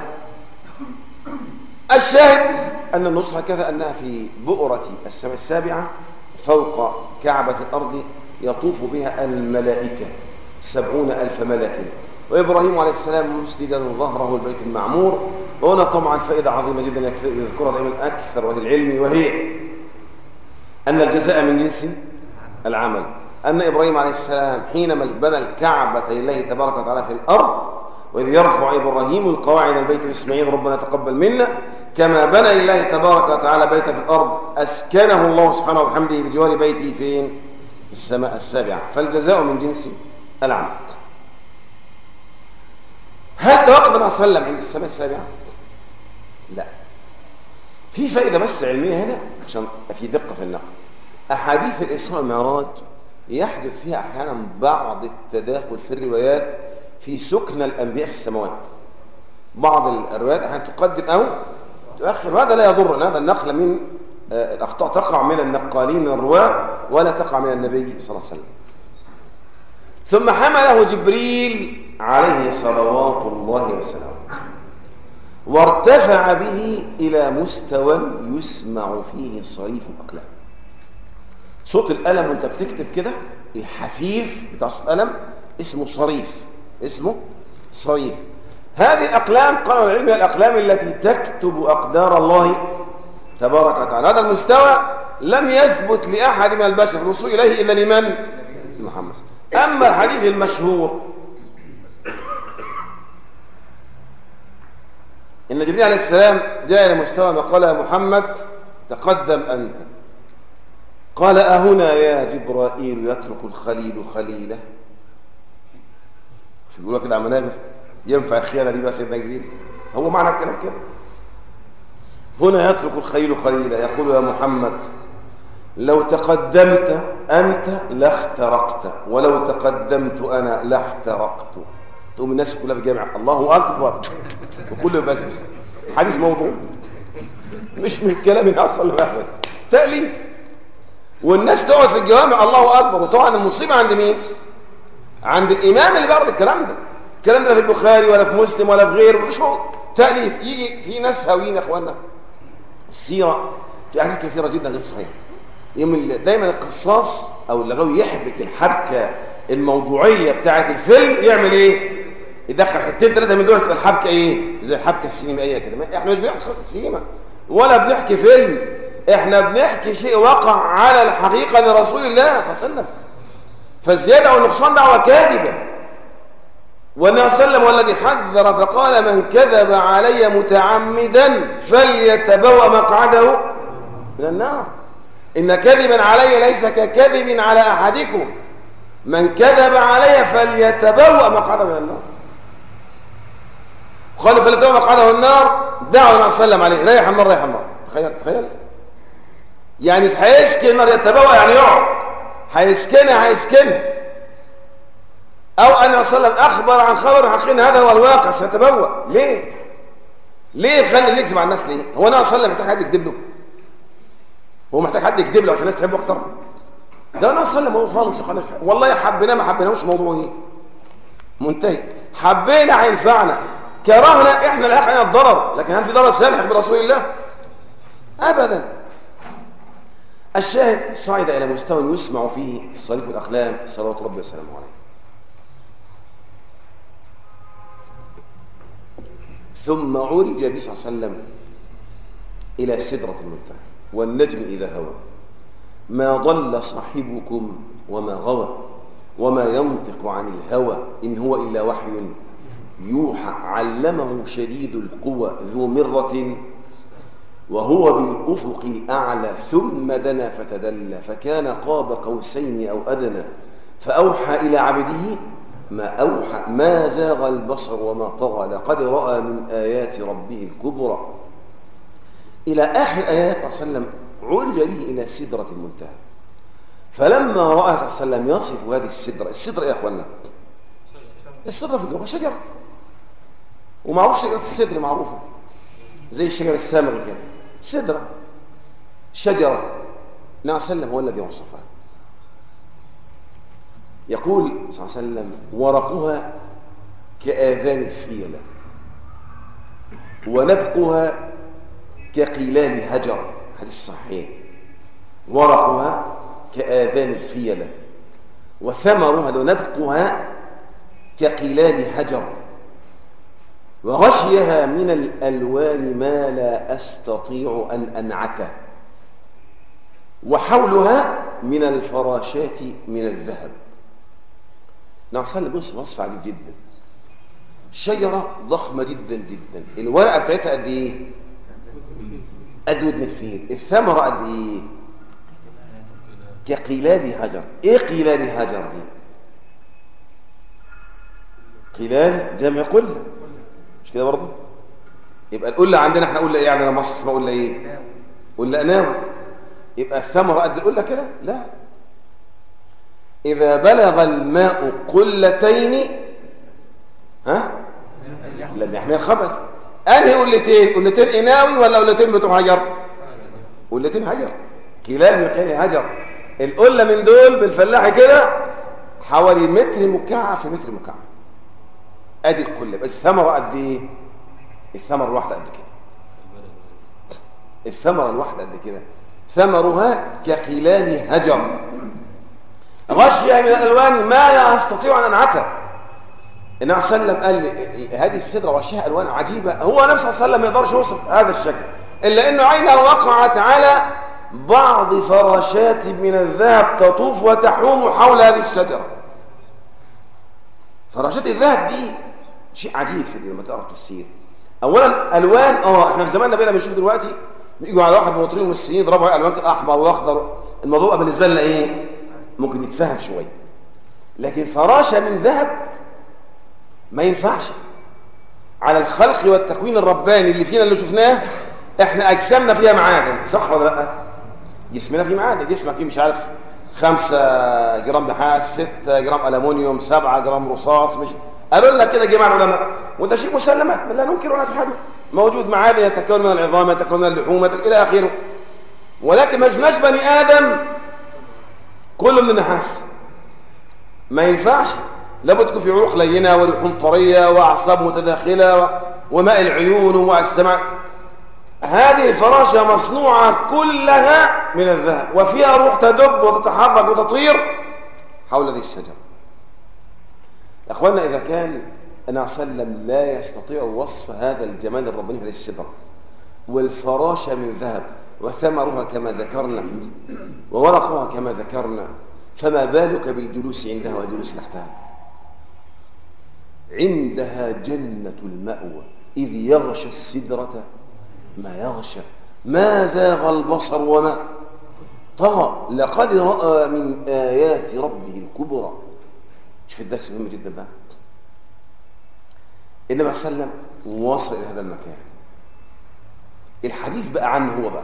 الشاهد ان النص هكذا انها في بؤره السماء السابعه فوق كعبه الارض يطوف بها الملائكة سبعون ألف ملك وإبراهيم عليه السلام مسندا ظهره البيت المعمور وهنا طبعا فائدة عظيمة جدا يذكرها دائما أكثر أهل العلم وهي أن الجزاء من جنس العمل أن إبراهيم عليه السلام حينما بنى الكعبة لله تبارك وتعالى في الأرض وإذ يرفع إبراهيم القواعد البيت الإسماعيل ربنا تقبل منا كما بنى لله تبارك وتعالى بيتا في الأرض أسكنه الله سبحانه وبحمده بجوار بيته فين السماء السابعة فالجزاء من جنس العمل هل توقف النبي صلى الله عليه وسلم عند السماء السابعة؟ لا في فائدة بس علمية هنا عشان في دقة في النقل أحاديث الإسراء والمعراج يحدث فيها أحيانا بعض التداخل في الروايات في سكن الأنبياء في السماوات بعض الروايات أحيانا تقدم أو تؤخر هذا لا يضر هذا النقل من الأخطاء تقع من النقالين من الرواة ولا تقع من النبي صلى الله عليه وسلم ثم حمله جبريل عليه صلوات الله وسلامه وارتفع به إلى مستوى يسمع فيه صريف الأقلام صوت القلم وانت بتكتب كده الحفيف بتاع صوت القلم اسمه صريف اسمه صريف هذه الأقلام قالوا العلم الأقلام التي تكتب أقدار الله تبارك وتعالى هذا المستوى لم يثبت لأحد من البشر الوصول إليه إلا لمن؟ محمد أما الحديث المشهور إن جبريل عليه السلام جاء إلى مستوى ما قال يا محمد تقدم أنت قال أهنا يا جبرائيل يترك الخليل خليله مش بيقولوا كده على منابر ينفع الخيانة دي بقى سيدنا جبريل هو معنى الكلام كده هنا يترك الخيل خليلا يقول يا محمد لو تقدمت أنت لاخترقت ولو تقدمت أنا لاحترقت تقوم الناس كلها في الجامع الله اكبر وكله يبسبس حديث موضوع مش من الكلام اللي اصلا بقى تأليف والناس تقعد في الجوامع الله اكبر وطبعا المصيبه عند مين عند الامام اللي بيعرض الكلام ده الكلام ده لا في البخاري ولا في مسلم ولا في غيره مش هو تأليف يجي في ناس هاويين يا اخوانا السيره في حاجات كثيره جدا غير صحيحه يوم ال- دايما القصاص او اللغوي يحبك الحبكه الموضوعيه بتاعه الفيلم يعمل ايه يدخل حتتين ثلاثه من دول تبقى الحبكه ايه زي الحبكه السينمائيه كده ما- احنا مش بنحكي قصه سينما ولا بنحكي فيلم احنا بنحكي شيء وقع على الحقيقه لرسول الله صلى الله عليه وسلم فالزياده والنقصان دعوه كاذبه والنبي صلى الله عليه وسلم والذي حذر فقال من كذب علي متعمدا فليتبوأ مقعده من النار إن كذبا علي ليس ككذب على أحدكم من كذب علي فليتبوأ مقعده من النار قال فليتبوأ مقعده من النار دعوا النبي صلى الله عليه وسلم عليه ريح النار ريح النار تخيل تخيل يعني هيسكن النار يتبوأ يعني يقعد هيسكنها هيسكنها أو أن صلى الله عليه وسلم أخبر عن خبر حقين هذا هو الواقع سيتبوأ ليه؟ ليه خلي اللي يكذب على الناس ليه؟ هو النبي صلى الله عليه وسلم محتاج حد يكذب له؟ هو محتاج حد يكذب له عشان الناس تحبه أكتر؟ ده النبي صلى الله عليه وسلم هو خالص خالص والله حبيناه ما حبيناهوش موضوع إيه؟ منتهي حبينا هينفعنا كرهنا احنا لا يقعنا الضرر لكن هل في ضرر سامح برسول الله؟ أبدا الشاهد صعد إلى مستوى يسمع فيه الصريف والأقلام صلوات ربي وسلامه عليه ثم عرج النبي صلى الله عليه وسلم إلى سدرة المنتهى والنجم إذا هوى ما ضل صاحبكم وما غوى وما ينطق عن الهوى إن هو إلا وحي يوحى علمه شديد القوى ذو مرة وهو بالأفق الأعلى ثم دنا فتدلى فكان قاب قوسين أو أدنى فأوحى إلى عبده ما أوحى ما زاغ البصر وما طغى لقد رأى من آيات ربه الكبرى إلى آخر آيات صلى الله عليه وسلم عرج به إلى سدرة المنتهى فلما رأى صلى الله عليه وسلم يصف هذه السدرة السدرة إيه يا أخوانا السدرة في اللغة شجرة ومعروف شجرة السدر معروفة زي الشجرة السامغ كده سدرة شجرة النبي صلى الله عليه وسلم هو الذي وصفها يقول صلى الله عليه وسلم ورقها كآذان الفيلة ونبقها كقلال هجر حديث صحيح ورقها كآذان الفيلة وثمرها ونبقها كقلال هجر وغشيها من الألوان ما لا أستطيع أن أنعته وحولها من الفراشات من الذهب نعم صلى بص وصف عجيب جدا شجرة ضخمة جدا جدا الورقة بتاعتها قد ايه قد ودن الفيل الثمرة قد ايه كقلال هجر ايه قلال هجر دي قلال جمع قلة مش كده برضه يبقى القلة عندنا احنا قلة ايه يعني مصر اسمها قلة ايه قلة ناوي يبقى الثمرة قد القلة كده لا إذا بلغ الماء قلتين ها لم يحمل الخبث أنهي قلتين قلتين إناوي ولا قلتين بتوع هجر قلتين هجر كلاب من كلاب هجر القلة من دول بالفلاحي كده حوالي متر مكعب في متر مكعب ادي القلة بس الثمرة قد ايه الثمرة الواحدة قد كده الثمرة الواحدة قد كده ثمرها كقلال هجر غشية من الألوان ما لا أستطيع أن أنعتها النبي صلى الله عليه وسلم قال لي هذه السدرة غشيها ألوان عجيبة هو نفسه صلى الله عليه وسلم ما يقدرش يوصف هذا الشكل إلا أنه عينه وقعت على بعض فراشات من الذهب تطوف وتحوم حول هذه الشجرة فراشات الذهب دي شيء عجيب في لما تقرا التفسير اولا الوان اه احنا في زماننا بقينا بنشوف دلوقتي يجوا على واحد من المطرين والممثلين يضربوا الوان كده احمر واخضر الموضوع بقى بالنسبه لنا ايه ممكن يتفهم شويه لكن فراشه من ذهب ما ينفعش على الخلق والتكوين الرباني اللي فينا اللي شفناه احنا اجسامنا فيها معادن صح ولا لا جسمنا فيه معادن جسمك فيه مش عارف خمسة جرام نحاس ستة جرام ألمونيوم سبعة جرام رصاص مش قالوا لنا كده جماعة العلماء وده شيء مسلمات لا ننكر ولا نجحده موجود معادن يتكون من العظام يتكون من اللحوم إلى آخره ولكن ما جبناش بني آدم كله من النحاس ما ينفعش لابد تكون في عروق لينة ولحوم طرية وأعصاب متداخلة و- وماء العيون وماء السمع هذه الفراشة مصنوعة كلها من الذهب وفيها روح تدب وتتحرك وتطير حول ذي الشجرة يا أخوانا إذا كان النبي صلى الله عليه وسلم لا يستطيع وصف هذا الجمال الرباني في هذه الشجرة والفراشة من ذهب وثمرها كما ذكرنا وورقها كما ذكرنا فما بالك بالجلوس عندها والجلوس تحتها عندها جنة المأوى إذ يغشى السدرة ما يغشى ما زاغ البصر وما طغى لقد رأى من آيات ربه الكبرى شوف الدرس مهم جدا بقى النبي صلى الله عليه وسلم وصل إلى هذا المكان الحديث بقى عنه هو بقى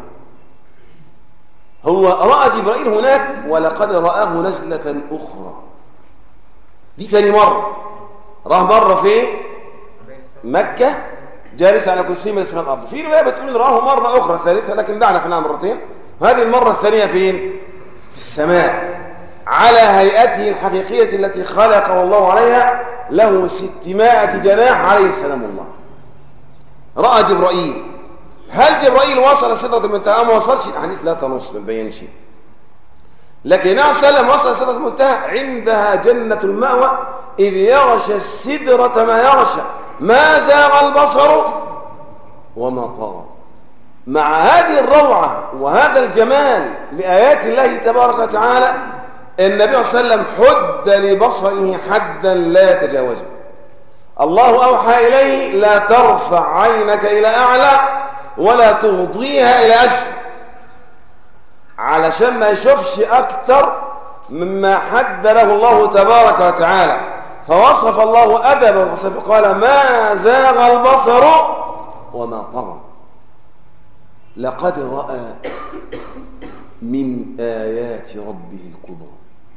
هو رأى جبرائيل هناك ولقد رآه نزلة أخرى دي تاني مرة راه مرة في مكة جالس على كرسي من السماء الأرض في رواية بتقول رآه مرة أخرى ثالثة لكن دعنا خلينا مرتين وهذه المرة الثانية فين في السماء على هيئته الحقيقية التي خلقه الله عليها له ستمائة جناح عليه السلام الله رأى جبرائيل هل جبرائيل وصل سدرة المنتهى ما وصلش الحديث لا تنص ما بينش لكن النبي صلى الله عليه وسلم وصل سدرة المنتهى عندها جنة المأوى إذ يغشى السدرة ما يغشى ما زاغ البصر وما طغى مع هذه الروعة وهذا الجمال لآيات الله تبارك وتعالى النبي صلى الله عليه وسلم حد لبصره حدا لا يتجاوزه الله أوحى إليه لا ترفع عينك إلى أعلى ولا تغضيها إلى أسفل علشان ما يشوفش أكثر مما حد له الله تبارك وتعالى فوصف الله أدبه وصف قال ما زاغ البصر وما طغى لقد رأى من آيات ربه الكبرى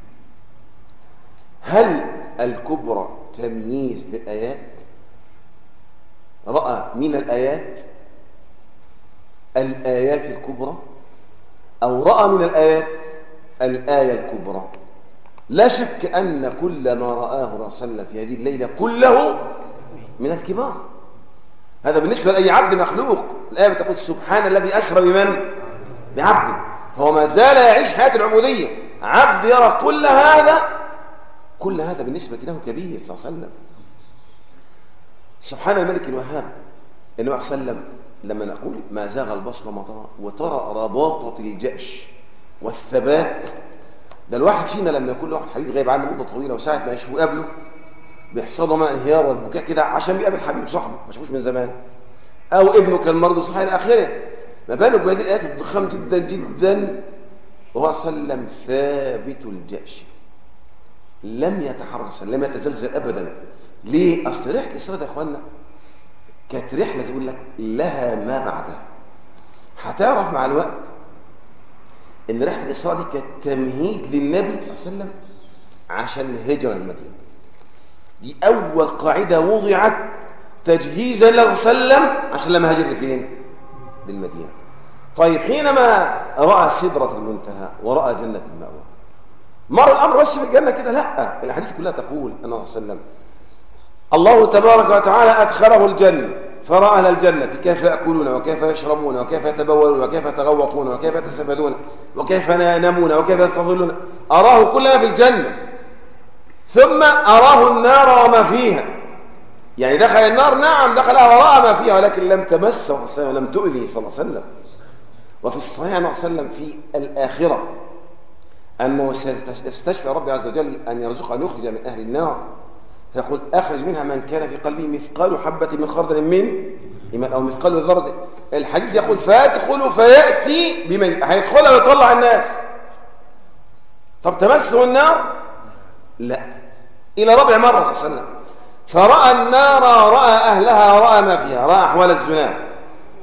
هل الكبرى تمييز للآيات رأى من الآيات الآيات الكبرى أو رأى من الآيات الآية الكبرى لا شك أن كل ما رآه رسول الله صلى الله عليه وسلم في هذه الليلة كله من الكبار هذا بالنسبة لأي عبد مخلوق الآية بتقول سبحان الذي أسرى بمن بعبده فهو ما زال يعيش حياة العبودية عبد يرى كل هذا كل هذا بالنسبة له كبير صلى الله عليه وسلم سبحان الملك الوهاب النبي صلى الله عليه وسلم لما نقول ما زاغ البصر وما طغى وترى رباطة الجأش والثبات ده الواحد فينا لما يكون له واحد حبيب غايب عنه مدة طويلة وساعة ما يشوفه قبله بيحصل له من الانهيار والبكاء كده عشان بيقابل حبيب صاحبه ما شافوش من زمان او ابنه كان مرض صحيح الى اخره ما بالك بهذه الايات الضخام جدا جدا وهو صلى الله عليه وسلم ثابت الجأش لم يتحرك لم يتزلزل ابدا ليه اصل رحله الاسراء يا اخوانا كانت رحله تقول لك لها ما بعدها هتعرف مع الوقت ان رحله الاسراء دي كانت تمهيد للنبي صلى الله عليه وسلم عشان الهجره للمدينه دي اول قاعده وضعت تجهيزا له صلى الله عليه وسلم عشان لما هاجر لفين للمدينه طيب حينما راى سدره المنتهى وراى جنه المأوى مر الامر بس في الجنه كده لا الاحاديث كلها تقول انه صلى الله عليه وسلم الله تبارك وتعالى ادخله الجنه فراى اهل الجنه كيف ياكلون وكيف يشربون وكيف يتبولون وكيف يتغوطون وكيف يتسبدون وكيف ينامون وكيف يستظلون اراه كلها في الجنه ثم اراه النار وما فيها يعني دخل النار نعم دخلها وراى ما فيها ولكن لم تمسه ولم تؤذي صلى الله عليه وسلم وفي الصحيح صلى الله عليه وسلم في الاخره أنه سيستشفى ربي عز وجل أن يرزق أن يخرج من أهل النار فيقول أخرج منها من كان في قلبه مثقال حبة من خردل من إيمان أو مثقال ذرة الحديث يقول فيدخل فيأتي بمن هيدخلها ويطلع الناس طب تمسه النار لا إلى ربع مرة صلى الله عليه وسلم فرأى النار رأى أهلها رأى ما فيها رأى أحوال الزنا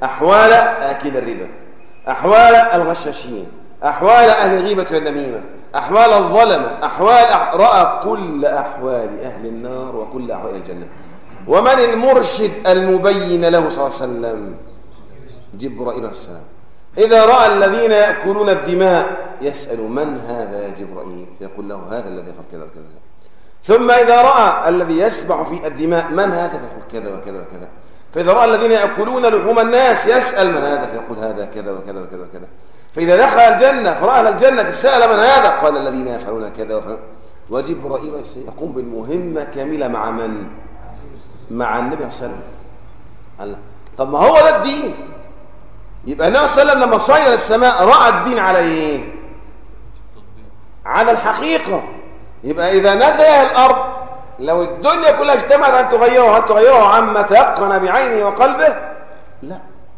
أحوال آكل الربا أحوال الغشاشين أحوال أهل الغيبة والنميمة أحوال الظلمة أحوال أح... رأى كل أحوال أهل النار وكل أحوال الجنة ومن المرشد المبين له صلى الله عليه وسلم جبرائيل عليه السلام إذا رأى الذين يأكلون الدماء يسأل من هذا يا جبرائيل فيقول له هذا الذي يفعل كذا وكذا ثم إذا رأى الذي يسبع في الدماء من هذا فيقول كذا وكذا وكذا فإذا رأى الذين يأكلون لحوم الناس يسأل من هذا فيقول هذا كذا وكذا وكذا وكذا فإذا دخل الجنة فرأى أهل الجنة سأل من هذا قال الذين يفعلون كذا وكذا وجبرائيل يقوم بالمهمة كاملة مع من؟ مع النبي صلى الله عليه وسلم قال طب ما هو ده الدين يبقى النبي صلى الله عليه وسلم لما صير السماء رأى الدين على ايه على الحقيقة يبقى إذا نزل الأرض لو الدنيا كلها اجتمعت أن تغيره هل تغيره عما تيقن بعينه وقلبه لا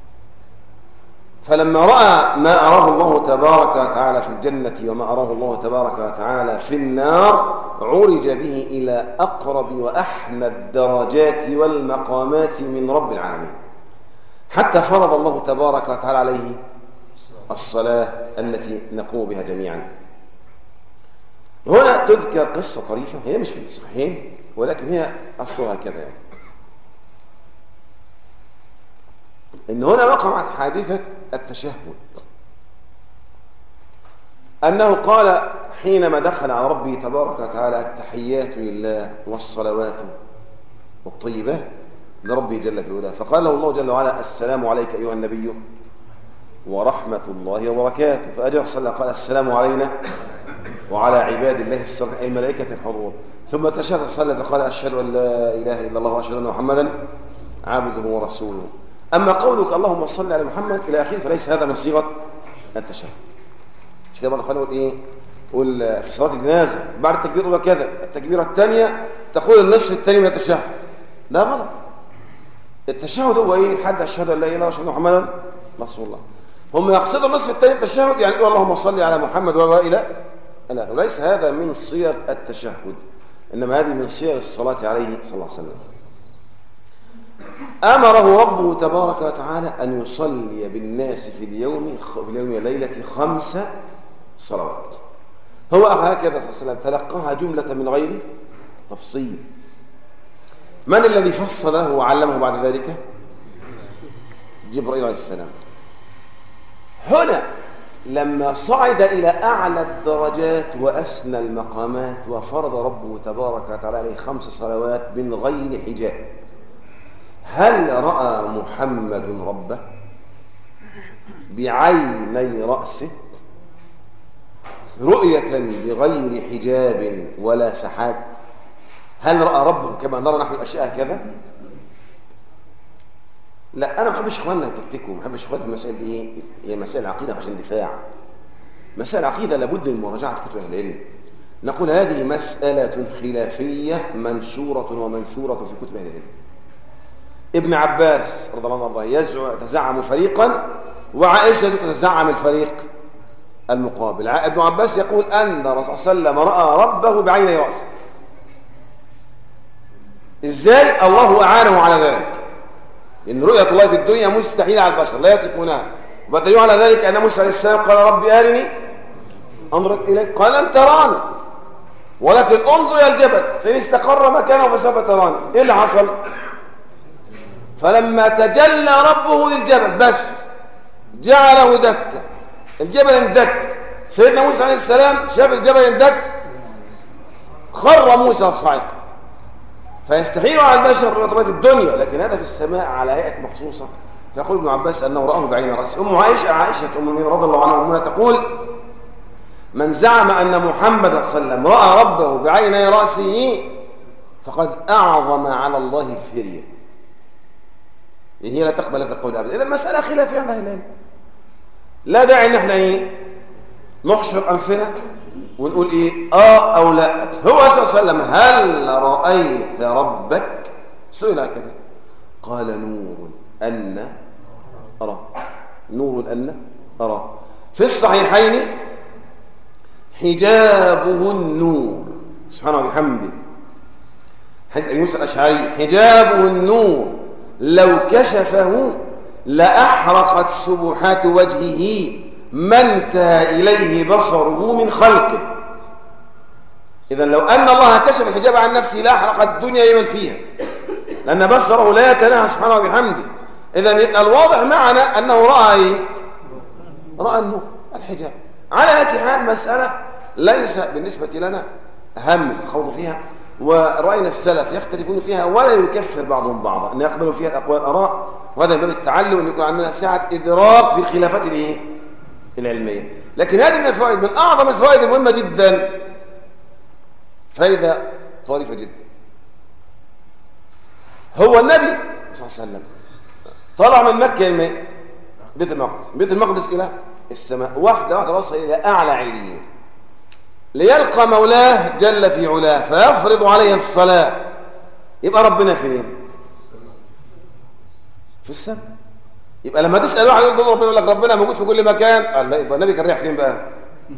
فلما رأى ما أراه الله تبارك وتعالى في الجنة وما أراه الله تبارك وتعالى في النار عرج به إلى أقرب وأحنى الدرجات والمقامات من رب العالمين حتى فرض الله تبارك وتعالى عليه الصلاة التي نقوم بها جميعا هنا تذكر قصة طريفة هي مش في الصحيحين ولكن هي أصلها كذا يعني. إن هنا وقعت حادثة التشهد أنه قال حينما دخل على ربه تبارك وتعالى التحيات لله والصلوات والطيبات لربه جل في علاه فقال له الله جل وعلا السلام عليك أيها النبي ورحمة الله وبركاته فأجاب صلى قال السلام علينا وعلى عباد الله الصالحين أي الملائكة الحضور ثم تشهد صلى فقال أشهد أن لا إله إلا الله وأشهد أن محمدا عبده ورسوله أما قولك اللهم صل على محمد إلى آخره فليس هذا من صيغة التشهد مش كده برضه خلينا نقول إيه قول في صلاة الجنازة بعد التكبير ولا كذا التكبيرة الثانية تقول النصف الثاني من التشهد لا غلط التشهد هو ايه حد اشهد ان لا اله الا الله واشهد ان محمدا رسول الله هم يقصدوا النصف الثاني التشهد يعني يقول اللهم صل على محمد والى لا وليس هذا من صيغ التشهد انما هذه من صيغ الصلاه عليه صلى الله عليه وسلم امره ربه تبارك وتعالى ان يصلي بالناس في اليوم في اليوم والليله خمس صلوات هو هكذا صلى الله عليه وسلم تلقاها جمله من غير تفصيل من الذي فصل له وعلمه بعد ذلك جبريل عليه السلام هنا لما صعد إلى أعلى الدرجات وأسنى المقامات وفرض ربه تبارك وتعالى عليه خمس صلوات من غير حجاب هل رأى محمد ربه بعيني رأسه رؤية بغير حجاب ولا سحاب هل رأى ربه كما نرى نحن الأشياء هكذا لا أنا ما بحبش إخواننا تفتكوا ما بحبش إخواننا المسائل دي إيه هي مسائل عقيدة عشان دفاع مسائل عقيدة لابد من مراجعة كتب أهل العلم نقول هذه مسألة خلافية منشورة ومنثورة في كتب أهل العلم ابن عباس رضي الله عنه يزعم يتزعم فريقا وعائشة تتزعم الفريق المقابل ابن عباس يقول أن الرسول صلى الله عليه وسلم رأى ربه بعين رأسه ازاي الله اعانه على ذلك ان رؤيه الله في الدنيا مستحيله على البشر لا يطيقونها وبدلوا على ذلك ان موسى عليه السلام قال رب ارني انظر اليك قال لن تراني ولكن انظر الى الجبل فان استقر مكانه فسوف تراني ايه اللي حصل فلما تجلى ربه للجبل بس جعله دكا الجبل اندك سيدنا موسى عليه السلام شاف الجبل اندك خر موسى الصاعقه فيستحيل على البشر رطبات الدنيا لكن هذا في السماء على هيئة مخصوصة فيقول ابن عباس أنه رآه بعين رأسه أم عائشة عائشة أم المؤمنين رضي الله عنها ومنها تقول من زعم أن محمد صلى الله عليه وسلم رأى ربه بعيني رأسه فقد أعظم على الله فرية يعني هي لا تقبل هذا القول أبدا إذا المسألة خلافية عن أهل لا داعي إن احنا إيه نحشر أنفنا ونقول ايه اه او لا هو صلى الله عليه وسلم هل رأيت ربك سئل كذا قال نور أن أرى نور أن أرى في الصحيحين حجابه النور سبحانه وبحمده حديث أبي موسى الأشعري حجابه النور لو كشفه لأحرقت سبحات وجهه ما انتهى إليه بصره من خلقه إذا لو أن الله كشف الحجاب عن نفسه لأحرقت الدنيا يمن فيها لأن بصره لا يتناهى سبحانه وبحمده إذا يبقى الواضح معنا أنه رأى إيه؟ رأى النور الحجاب على أي حال مسألة ليس بالنسبة لنا أهم الخوض فيها ورأينا السلف يختلفون فيها ولا يكفر بعضهم بعضا أن يقبلوا فيها الأقوال الآراء وهذا من باب التعلم أن يكون عندنا سعة إدراك في الخلافات الإيه؟ العلمية لكن هذه من الفوائد من أعظم الفوائد المهمة جدا فائدة طريفة جدا هو النبي صلى الله عليه وسلم طلع من مكة إلى بيت المقدس بيت المقدس إلى السماء واحدة واحدة وصل إلى أعلى عليين ليلقى مولاه جل في علاه فيفرض عليه الصلاة يبقى ربنا فين في السماء يبقى لما تسأل واحد يقول ربنا يقول لك ربنا موجود في كل مكان قال لا يبقى النبي كان رايح فين بقى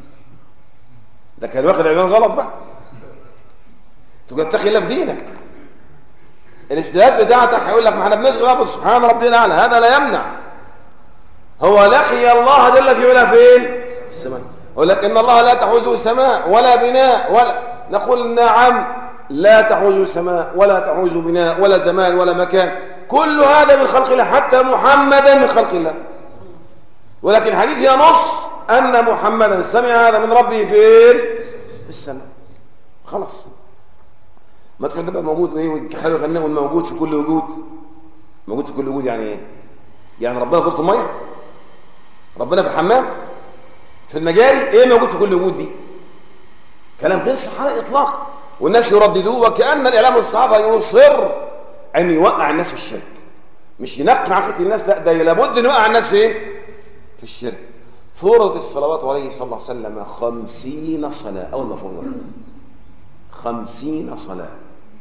ده كان واخد عنوان غلط بقى تقول تخي في دينك الاجتهاد بتاعتك هيقول لك ما احنا بنشغل ابو سبحان ربنا الاعلى هذا لا يمنع هو لقي الله جل في علاه فين في السماء يقول لك ان الله لا تحوزه سماء ولا بناء ولا نقول نعم لا تحوزه سماء ولا تحوزه بناء ولا زمان ولا مكان كل هذا من خلق الله حتى محمدا من خلق الله ولكن الحديث ينص ان محمدا سمع هذا من ربه فين في السماء خلاص ما تقول تبقى موجود ايه والكحل غناه الموجود في كل وجود موجود في كل وجود يعني ايه يعني ربنا ضبط الميه ربنا في الحمام في المجاري ايه موجود في كل وجود دي كلام غير صح على الاطلاق والناس يرددوه وكأن الإعلام الصحابة يصر أن يوقع الناس في الشرك مش ينقل عقيدة الناس لا ده لابد أن يوقع الناس ايه في الشرك فرض الصلوات عليه صلى الله عليه وسلم خمسين صلاة أول ما فرض خمسين صلاة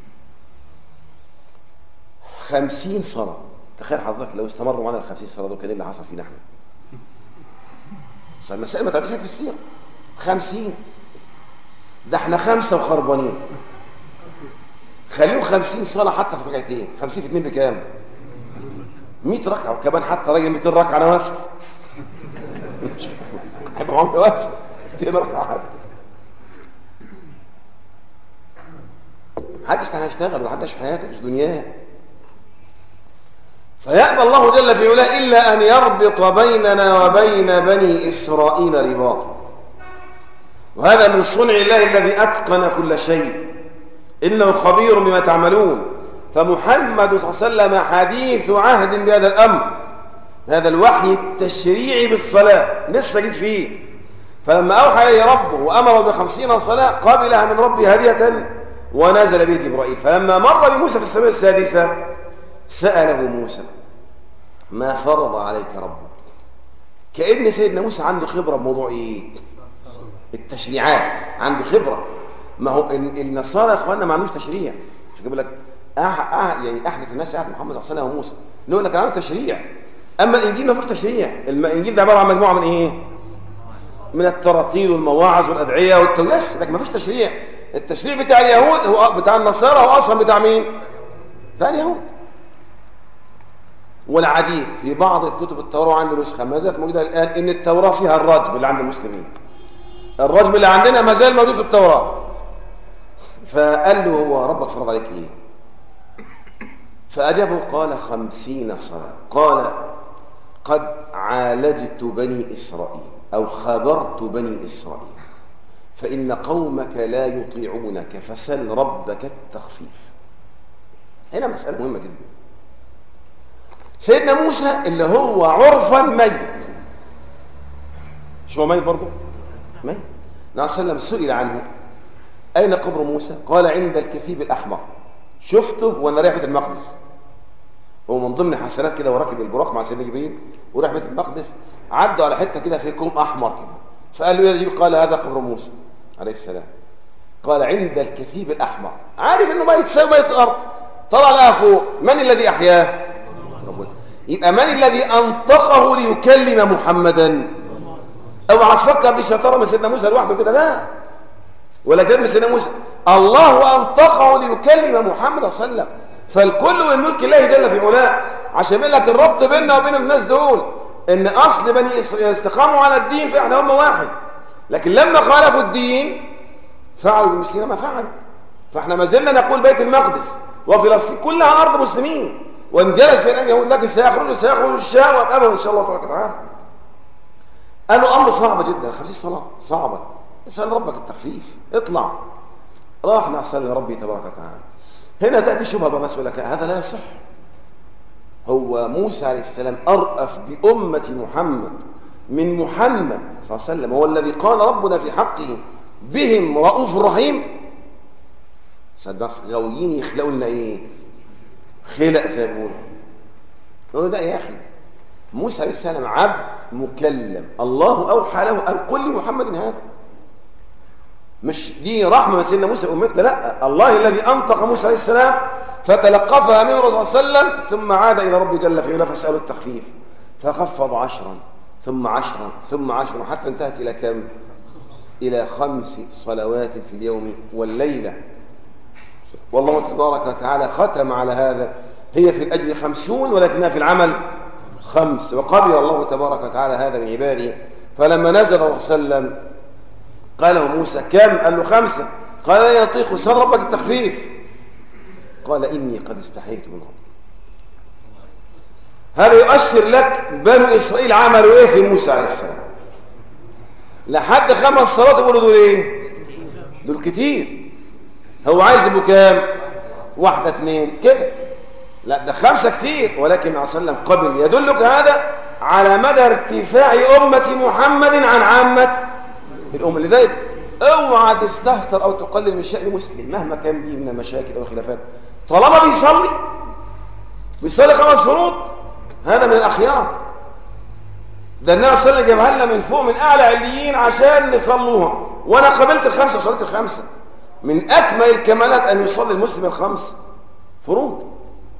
خمسين صلاة تخيل حضرتك لو استمروا معنا الخمسين صلاة دول كان ايه اللي حصل فينا احنا صحيح المسائل ما تعرفش في السيرة خمسين ده احنا خمسة وخربانين خليهم خمسين صلاة حتى في ركعتين خمسين في اتنين بكام مئة ركعة وكمان حتى راجل 200 ركعة نوافل هيبقى معاهم نوافل 200 ركعة حتى محدش كان هيشتغل محدش في حياته مش دنياه فيأبى الله جل في علاه إلا أن يربط بيننا وبين بني إسرائيل رباطا وهذا من صنع الله الذي أتقن كل شيء إنه خبير بما تعملون فمحمد صلى الله عليه وسلم حديث عهد بهذا الأمر هذا الوحي التشريعي بالصلاة لسه جيت فيه فلما أوحى إليه ربه وأمره بخمسين صلاة قبلها من ربه هدية ونزل به جبرائيل فلما مر بموسى في السماء السادسة سأله موسى ما فرض عليك ربك كأن سيدنا موسى عنده خبرة بموضوع إيه التشريعات عنده خبرة ما هو النصارى يا اخواننا ما عندوش تشريع مش بيقول لك أح... أح... يعني احدث الناس عهد محمد صلى الله عليه وسلم وموسى يقول لك عنده تشريع اما الانجيل ما فيهوش تشريع الانجيل ده عباره عن مجموعه من ايه من التراتيل والمواعظ والادعيه والتويس لكن ما فيش تشريع التشريع بتاع اليهود هو بتاع النصارى هو اصلا بتاع مين بتاع اليهود والعجيب في بعض الكتب التوراة عند نسخة ما زالت موجودة الآن إن التوراة فيها الرجم اللي عند المسلمين الرجم اللي عندنا ما زال موجود في التوراة فقال له هو ربك فرض عليك ايه فأجابه قال خمسين صلاة قال قد عالجت بني إسرائيل أو خبرت بني إسرائيل فإن قومك لا يطيعونك فسل ربك التخفيف هنا مسألة مهمة جدا سيدنا موسى اللي هو عرفا ميت شو ميت برضه ميت النبي صلى الله عليه وسلم سئل عنه أين قبر موسى قال عند الكثيب الأحمر شفته وانا رايح بيت المقدس هو من ضمن حسنات كده وراكب البراق مع سيدنا جبريل وراح بيت المقدس عدوا على حته كده في كوم احمر كده فقال له يا جبريل قال هذا قبر موسى عليه السلام قال عند الكثيب الاحمر عارف انه ما يتساوي ما يتقرب طلع لها فوق من الذي احياه ربنا يبقى من الذي انطقه ليكلم محمدا اوعى تفكر دي شطاره من سيدنا موسى لوحده كده لا ولا كلام سيدنا موسى الله انطقه ليكلم محمد صلى الله عليه وسلم فالكل من ملك الله جل في علاه عشان يقول لك الربط بيننا وبين الناس دول ان اصل بني اسرائيل استقاموا على الدين فاحنا هم واحد لكن لما خالفوا الدين فعلوا بالمسلمين ما فعلوا فاحنا ما زلنا نقول بيت المقدس وفلسطين كلها ارض مسلمين وان جلس الى اليهود لكن سيخرجوا سيخرجوا الشام وابوا ان شاء الله تبارك وتعالى قالوا امر صعب جدا خمسين صلاه صعبه اسال ربك التخفيف اطلع راح مع سلم ربي تبارك وتعالى هنا تاتي شبهه بقى يقول لك هذا لا يصح هو موسى عليه السلام ارأف بامه محمد من محمد صلى الله عليه وسلم هو الذي قال ربنا في حقه بهم رؤوف رحيم صدق غاويين يخلقوا لنا ايه خلق زي ما بيقولوا يقولوا ده يا اخي موسى عليه السلام عبد مكلم الله اوحى له ان قل لمحمد هذا مش دي رحمه سيدنا موسى امتنا لا الله الذي انطق موسى عليه السلام فتلقفها من الرسول صلى الله عليه وسلم ثم عاد الى ربه جل في علاه فساله التخفيف فخفض عشرا ثم عشرا ثم عشرا حتى انتهت الى كم الى خمس صلوات في اليوم والليله والله تبارك وتعالى ختم على هذا هي في الأجر خمسون ولكنها في العمل خمس وقبل الله تبارك وتعالى هذا من عباده فلما نزل الله صلى الله عليه وسلم قال له موسى كم قال له خمسة قال لا يطيق سر ربك التخفيف قال إني قد استحيت من ربك هذا يؤشر لك بنو إسرائيل عملوا إيه في موسى عليه السلام لحد خمس صلوات يقولوا دول إيه دول كتير هو عايز ابو كام واحدة اثنين كده لا ده خمسة كتير ولكن عليه وسلم قبل يدلك هذا على مدى ارتفاع أمة محمد عن عامة الأمة لذلك اوعى تستهتر أو تقلل من شأن مسلم مهما كان به من المشاكل أو الخلافات طالما بيصلي بيصلي خمس فروض هذا من الأخيار ده النبي صلى الله عليه وسلم جابها لنا من فوق من أعلى عليين عشان نصلوها وأنا قبلت الخمسة صليت الخمسة من أكمل الكمالات أن يصلي المسلم الخمس فروض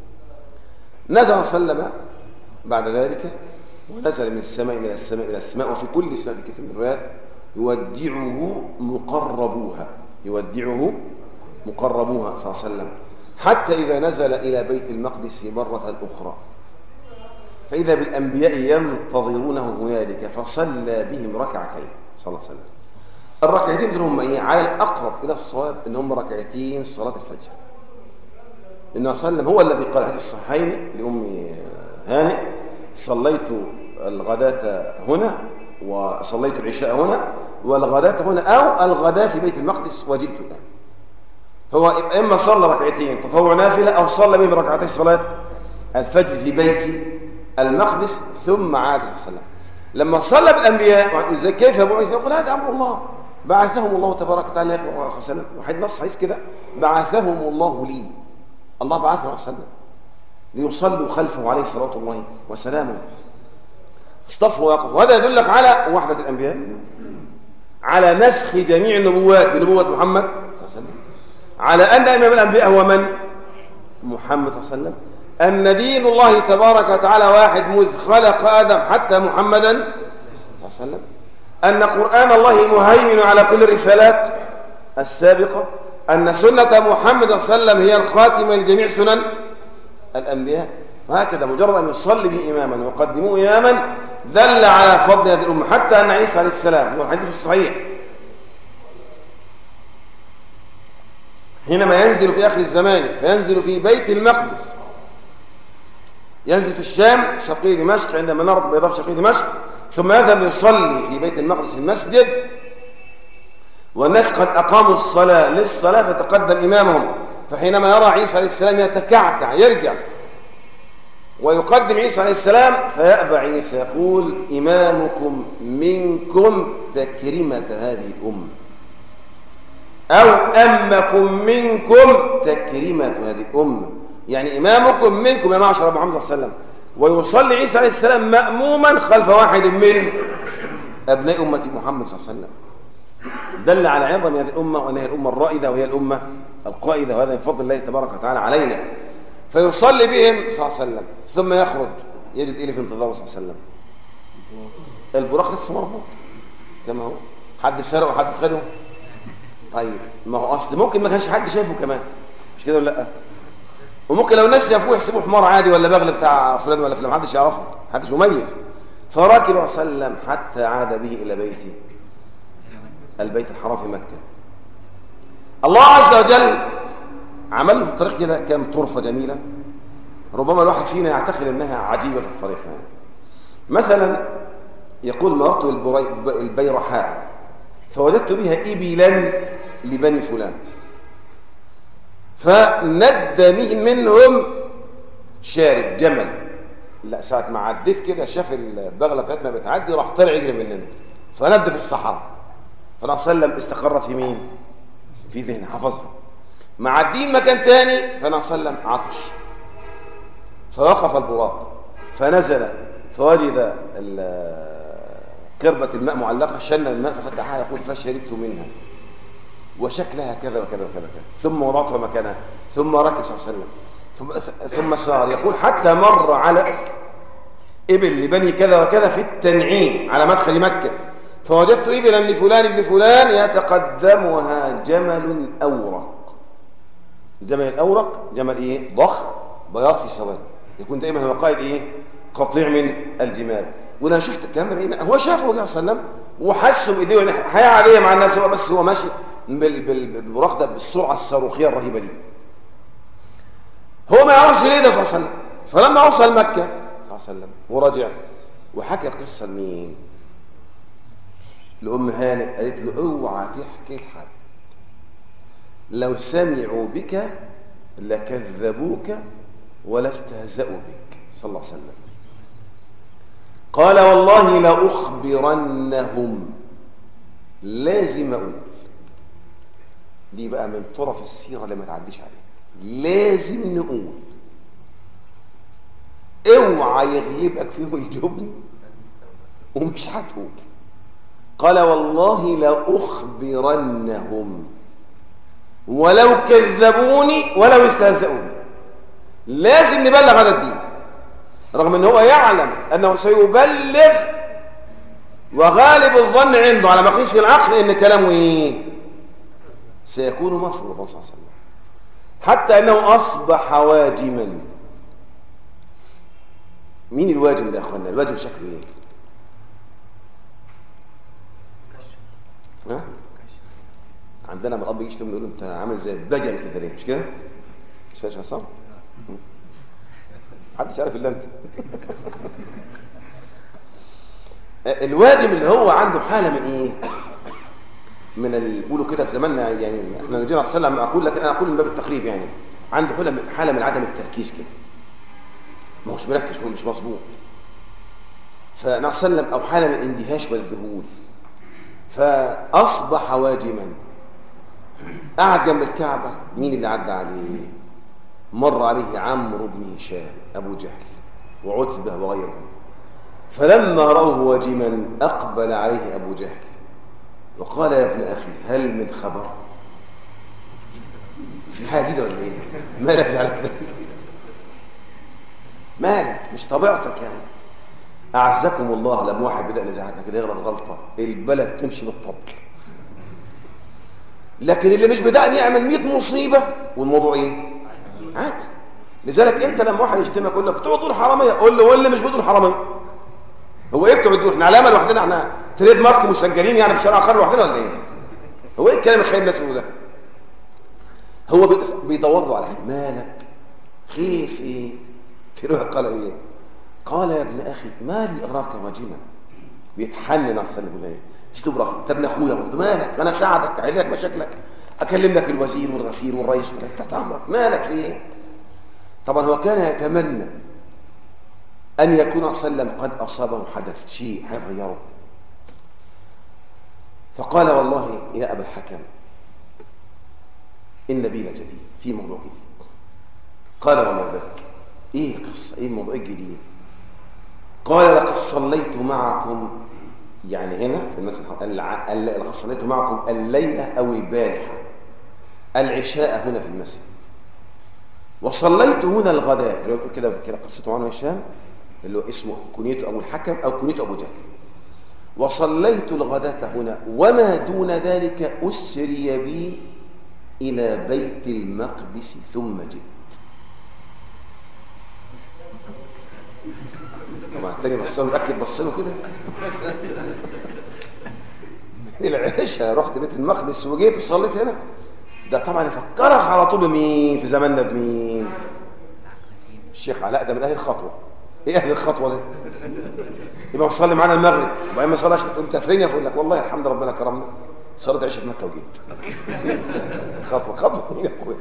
نزل سلم بعد ذلك ونزل من السماء إلى السماء إلى السماء وفي كل سماء في كثير من الروايات يودعه مقربوها يودعه مقربوها صلى الله عليه وسلم حتى إذا نزل إلى بيت المقدس مرة أخرى فإذا بالأنبياء ينتظرونه هنالك فصلى بهم ركعتين صلى الله عليه وسلم الركعتين دول هم ايه على الاقرب الى الصواب ان هم ركعتين صلاه الفجر النبي صلى الله عليه وسلم هو الذي قال في الصحيحين لام هانئ صليت الغداة هنا وصليت العشاء هنا والغداة هنا او الغداة في بيت المقدس وجئت الان هو اما صلى ركعتين تطوع نافله او صلى بهم ركعتي صلاه الفجر في بيت المقدس ثم عاد صلى الله عليه وسلم لما صلى بالانبياء ازاي كيف بعث يقول هذا امر الله بعثهم الله تبارك وتعالى يا صلى الله عليه وسلم واحد نص حديث كده بعثهم الله لي الله بعثه عليه وسلم ليصلوا خلفه عليه صلاه الله وسلامه اصطفوا ويقفوا وهذا يدلك على وحده الانبياء على نسخ جميع النبوات بنبوه محمد صلى الله عليه وسلم على ان امام الانبياء هو من محمد صلى الله عليه وسلم أن دين الله تبارك وتعالى واحد مذ خلق آدم حتى محمدا صلى الله عليه وسلم أن قرآن الله مهيمن على كل الرسالات السابقة أن سنة محمد صلى الله عليه وسلم هي الخاتمة لجميع سنن الأنبياء وهكذا مجرد أن يصلي به إماما ويقدموه إماما دل على فضل هذه الأمة حتى أن عيسى عليه السلام هو الحديث الصحيح حينما ينزل في آخر الزمان فينزل في بيت المقدس ينزل في الشام شرقي دمشق عند منارة بيضاء شرقي دمشق ثم يذهب يصلي في بيت المقدس المسجد والناس قد أقاموا الصلاة للصلاة فتقدم إمامهم فحينما يرى عيسى عليه السلام يتكعكع يرجع ويقدم عيسى عليه السلام فيأبى عيسى يقول إمامكم منكم تكرمة هذه الأمة أو أمكم منكم تكرمة هذه الأمة يعني إمامكم منكم يا معشر محمد صلى الله عليه وسلم ويصلي عيسى عليه السلام مأموما خلف واحد من أبناء أمة محمد صلى الله عليه وسلم دل على عظم هذه الأمة وأنها الأمة الرائدة وهي الأمة القائدة وهذا من فضل الله تبارك وتعالى علينا فيصلي بهم صلى الله عليه وسلم ثم يخرج يجد إلي في انتظاره صلى الله عليه وسلم البراق لسه مربوط كما هو حد سرقه وحد خده طيب ما هو أصل ممكن ما كانش حد شايفه كمان مش كده ولا لا وممكن لو الناس شافوه يحسبوه حمار عادي ولا بغل بتاع فلان ولا فلان محدش يعرفه محدش مميز فركب وسلم حتى عاد به الى بيته البيت الحرام في مكه الله عز وجل عمل له في الطريق كده كام طرفة جميلة ربما الواحد فينا يعتقد انها عجيبة في الطريق يعني. مثلا يقول مررت بالبري- البيرحاء فوجدت بها إبلا لبني فلان فند مين منهم شارب جمل لا ساعة ما عديت كده شاف البغلة بتاعتنا بتعدي راح طلع يجري مننا فند في الصحراء فالنبي صلى الله عليه وسلم استقرت في مين؟ في ذهن حفظها معدين مكان تاني فالنبي صلى الله عليه وسلم عطش فوقف البراق فنزل فوجد ال- قربة الماء معلقة شن الماء ففتحها يقول فشربت منها وشكلها كذا وكذا وكذا وكذا. ثم وضعتها مكانها ثم ركب صلى الله عليه وسلم ثم, ثم سار يقول حتى مر على إبل لبني كذا وكذا في التنعيم على مدخل مكة فوجدت إبلا لفلان ابن فلان يتقدمها جمل أورق الجمل الأورق جمل إيه ضخم بياض في سواد يكون دائما هو قائد إيه قطيع من الجمال وانا شفت الكلام ده بإيه؟ هو شافه النبي صلى الله عليه وسلم وحسه بايديه وإن حياة عادية مع الناس هو بس هو ماشي بال- بال- بالبراق ده بالسرعة الصاروخية الرهيبة دي هو ما يعرفش ليه ده صلى الله عليه وسلم فلما وصل مكة صلى الله عليه وسلم ورجع وحكى قصة لمين لأم هانئ قالت له اوعى تحكي لحد لو سمعوا بك لكذبوك ولا استهزأوا بك صلى الله عليه وسلم قال والله لأخبرنهم لازم أقول دي بقى من طرف السيرة اللي ما تعديش عليها لازم نقول اوعى يغلبك فيه الجبن ومش هتقول قال والله لأخبرنهم ولو كذبوني ولو استهزأوا بي لازم نبلغ هذا الدين رغم ان هو يعلم انه سيبلغ وغالب الظن عنده على مقياس العقل ان كلامه ايه سيكون مفروضا صلى الله عليه وسلم حتى انه اصبح واجما مين الواجب ده يا اخوانا الواجب شكله ايه ها عندنا لما الاب يجي يشتم يقول له انت عامل زي الدجل كده ليه مش كده مش فاهم صح محدش عارف الا انت الواجب اللي هو عنده حاله من ايه من ال- بيقولوا كده في زماننا يعني احنا نجينا عليه السلام اقول لكن انا اقول من باب التقريب يعني عنده حاله من حاله من عدم التركيز كده ما هوش مركز هو مش مظبوط فالنبي صلى الله عليه وسلم او حاله من الاندهاش والذهول فاصبح واجما قعد جنب الكعبه مين اللي عدى عليه مر عليه عمرو بن هشام ابو جهل وعتبه وغيرهم فلما رأوه واجما أقبل عليه أبو جهل وقال يا ابن أخي هل من خبر في حاجة جديدة ولا إيه مالك زعلت كده مالك مش طبيعتك يعني أعزكم الله لما واحد بدأ نزاعتنا كده يغلط غلطة البلد تمشي بالطبل لكن اللي مش بدأ يعمل 100 مصيبة والموضوع ايه عادي لذلك انت لما واحد يشتمك يقول لك بتوع دول حراميه قول له واللي مش بتوع حراميه هو ايه بتوع دول احنا علامه لوحدنا احنا تريد مارك مسجلين يعني في الشارع اخر لوحدنا ولا ايه هو ايه الكلام الخير الناس ده هو بيت- بيدور له على حاجه مالك خير في ايه في روح قال ايه قال يا ابن اخي ما لي اراك رجما بيتحنن على السلم ولا ايه استبرق انت ابن اخويا برضه مالك انا اساعدك احل لك مشاكلك اكلم لك الوزير والغفير والرئيس ولا تحت امرك مالك في ايه طبعا هو كان يتمنى أن يكون صلى الله عليه وسلم قد أصابه حدث شيء هيغيره فقال والله يا أبا الحكم إن بي لجديد في موضوع جديد قال وما ذلك إيه القصة إيه الموضوع الجديد قال لقد صليت معكم يعني هنا في المسجد الع- الل- لقد صليت معكم الليلة أو البارحة العشاء هنا في المسجد وصليت هنا الغداء اللي هو كده كده قصته عنه هشام اللي هو اسمه كنيته ابو الحكم او كنيته ابو جهل وصليت الغداة هنا وما دون ذلك أسري بي إلى بيت المقدس ثم جئت طبعا التاني بص له متأكد بص له كده العشاء رحت بيت المقدس وجيت وصليت هنا ده طبعا يفكرك على طول بمين في زماننا بمين الشيخ علاء ده من اهل الخطوه ايه اهل الخطوه ده يبقى صلي معانا المغرب وبعدين ما صلاش تقول انت فين يقول لك والله الحمد ربنا كرمنا صلاه عشاء في مكه وجيت خطوه خطوه يا اخويا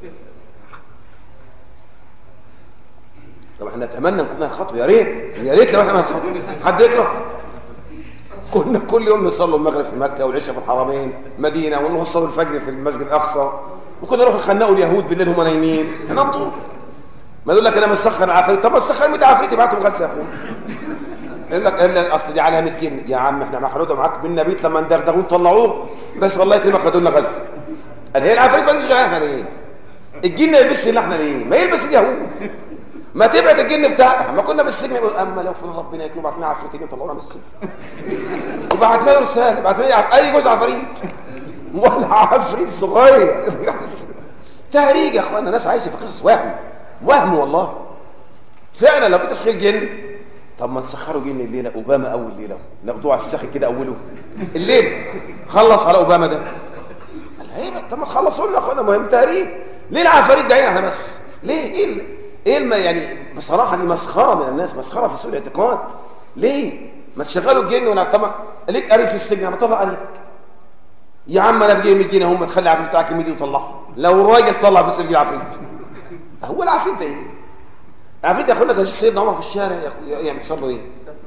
طب احنا نتمنى نكون اهل الخطوه يا ريت يا ريت لو احنا اهل الخطوه حد يكره كنا كل يوم نصلي المغرب في مكه والعشاء في الحرمين مدينه ونصلي الفجر في المسجد الاقصى وكنا نروح الخناق اليهود بالليل هم نايمين احنا نطول ما يقول لك انا مسخن عفريت طب مسخن 100 عفريت ابعتهم غسل يا اخويا يقول لك الا اصل دي عليها 100 جنيه يا عم احنا محروده معاك بالنبيت لما ندغدغوه طلعوه بس والله يكرمك خدوا لنا غسل قال هي العفريت ما تجيش احنا ليه الجن ما يلبسش اللي احنا ليه ما يلبس اليهود ما تبعد الجن بتاعها ما كنا بالسجن يقول اما لو فلان ربنا يكرمه بعت لنا عفريتين يطلعونا من السجن وبعت لنا رساله بعت لنا اي جزء عفريت ولا عفريت صغير تهريج يا اخوانا ناس عايشه في قصص وهم وهم والله فعلا لو في تسخير جن طب ما نسخروا جن الليله اوباما اول ليله ناخدوه على الساخن كده اوله الليل خلص على اوباما ده قال ايه طب ما تخلصوا لنا يا اخوانا مهم تهريج ليه العفاريت ده احنا بس ليه ايه ال- ايه الم... يعني بصراحه دي مسخره من الناس مسخره في سوء الاعتقاد ليه ما تشغلوا الجن ولا طبعا ليك قريب في السجن ما طلع قريب يا عم انا في جاي 100 جنيه هم تخلي العفريت بتاعك 100 وطلعه لو راجل طلع في السجن العفريت هو العفريت ده ايه العفريت ياخد لك كان شوف سيدنا عمر في الشارع ياخد- يعني يحصل له ايه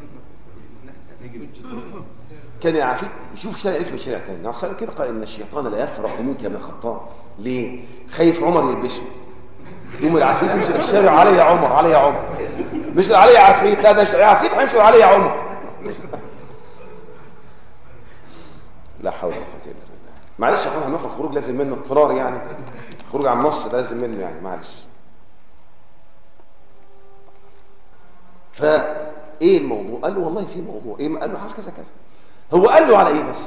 كان العفريت يشوف شارع يلف الشارع تاني نصر كده قال ان الشيطان لا يفرق منك يا ابن الخطاب ليه خايف عمر يلبسه يوم العفريت يمشي في الشارع علي يا عمر علي يا عمر مش علي يا عفريت لا ده ش- عفريت هيمشي علي يا عمر لا حول ولا قوه الا بالله معلش يا اخوان هنخرج خروج لازم منه اضطرار يعني خروج عن النص ده لازم منه يعني معلش فايه الموضوع قال له والله في موضوع ايه قال له حاجه كذا كذا هو قال له على ايه بس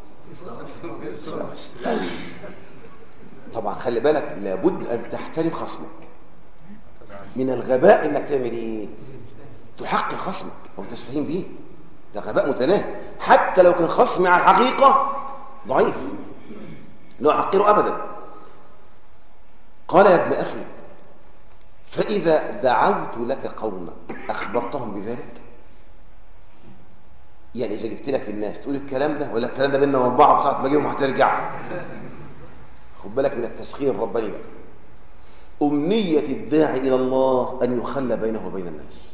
بس, بس. طبعا خلي بالك لابد ان تحترم خصمك من الغباء انك تعمل ايه تحقق خصمك او تستهين به ده غباء متناهي حتى لو كان خصمي على الحقيقه ضعيف لا احقره ابدا قال يا ابن اخي فاذا دعوت لك قومك اخبرتهم بذلك يعني اذا جبت لك الناس تقول الكلام ده ولا الكلام ده بيننا وبين بعض ساعه ما اجيبهم هترجع خد بالك من التسخير الرباني بقى أمنية الداعي إلى الله أن يخلى بينه وبين الناس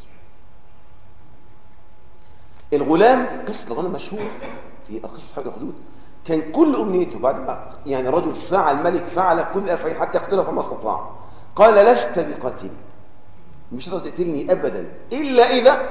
الغلام قصة الغلام مشهور في قصة حول الحدود كان كل أمنيته بعد ما يعني رجل فعل ملك فعل كل الأفعال حتى يقتله فما استطاع قال لست بقاتل مش هتقدر تقتلني أبدا إلا إذا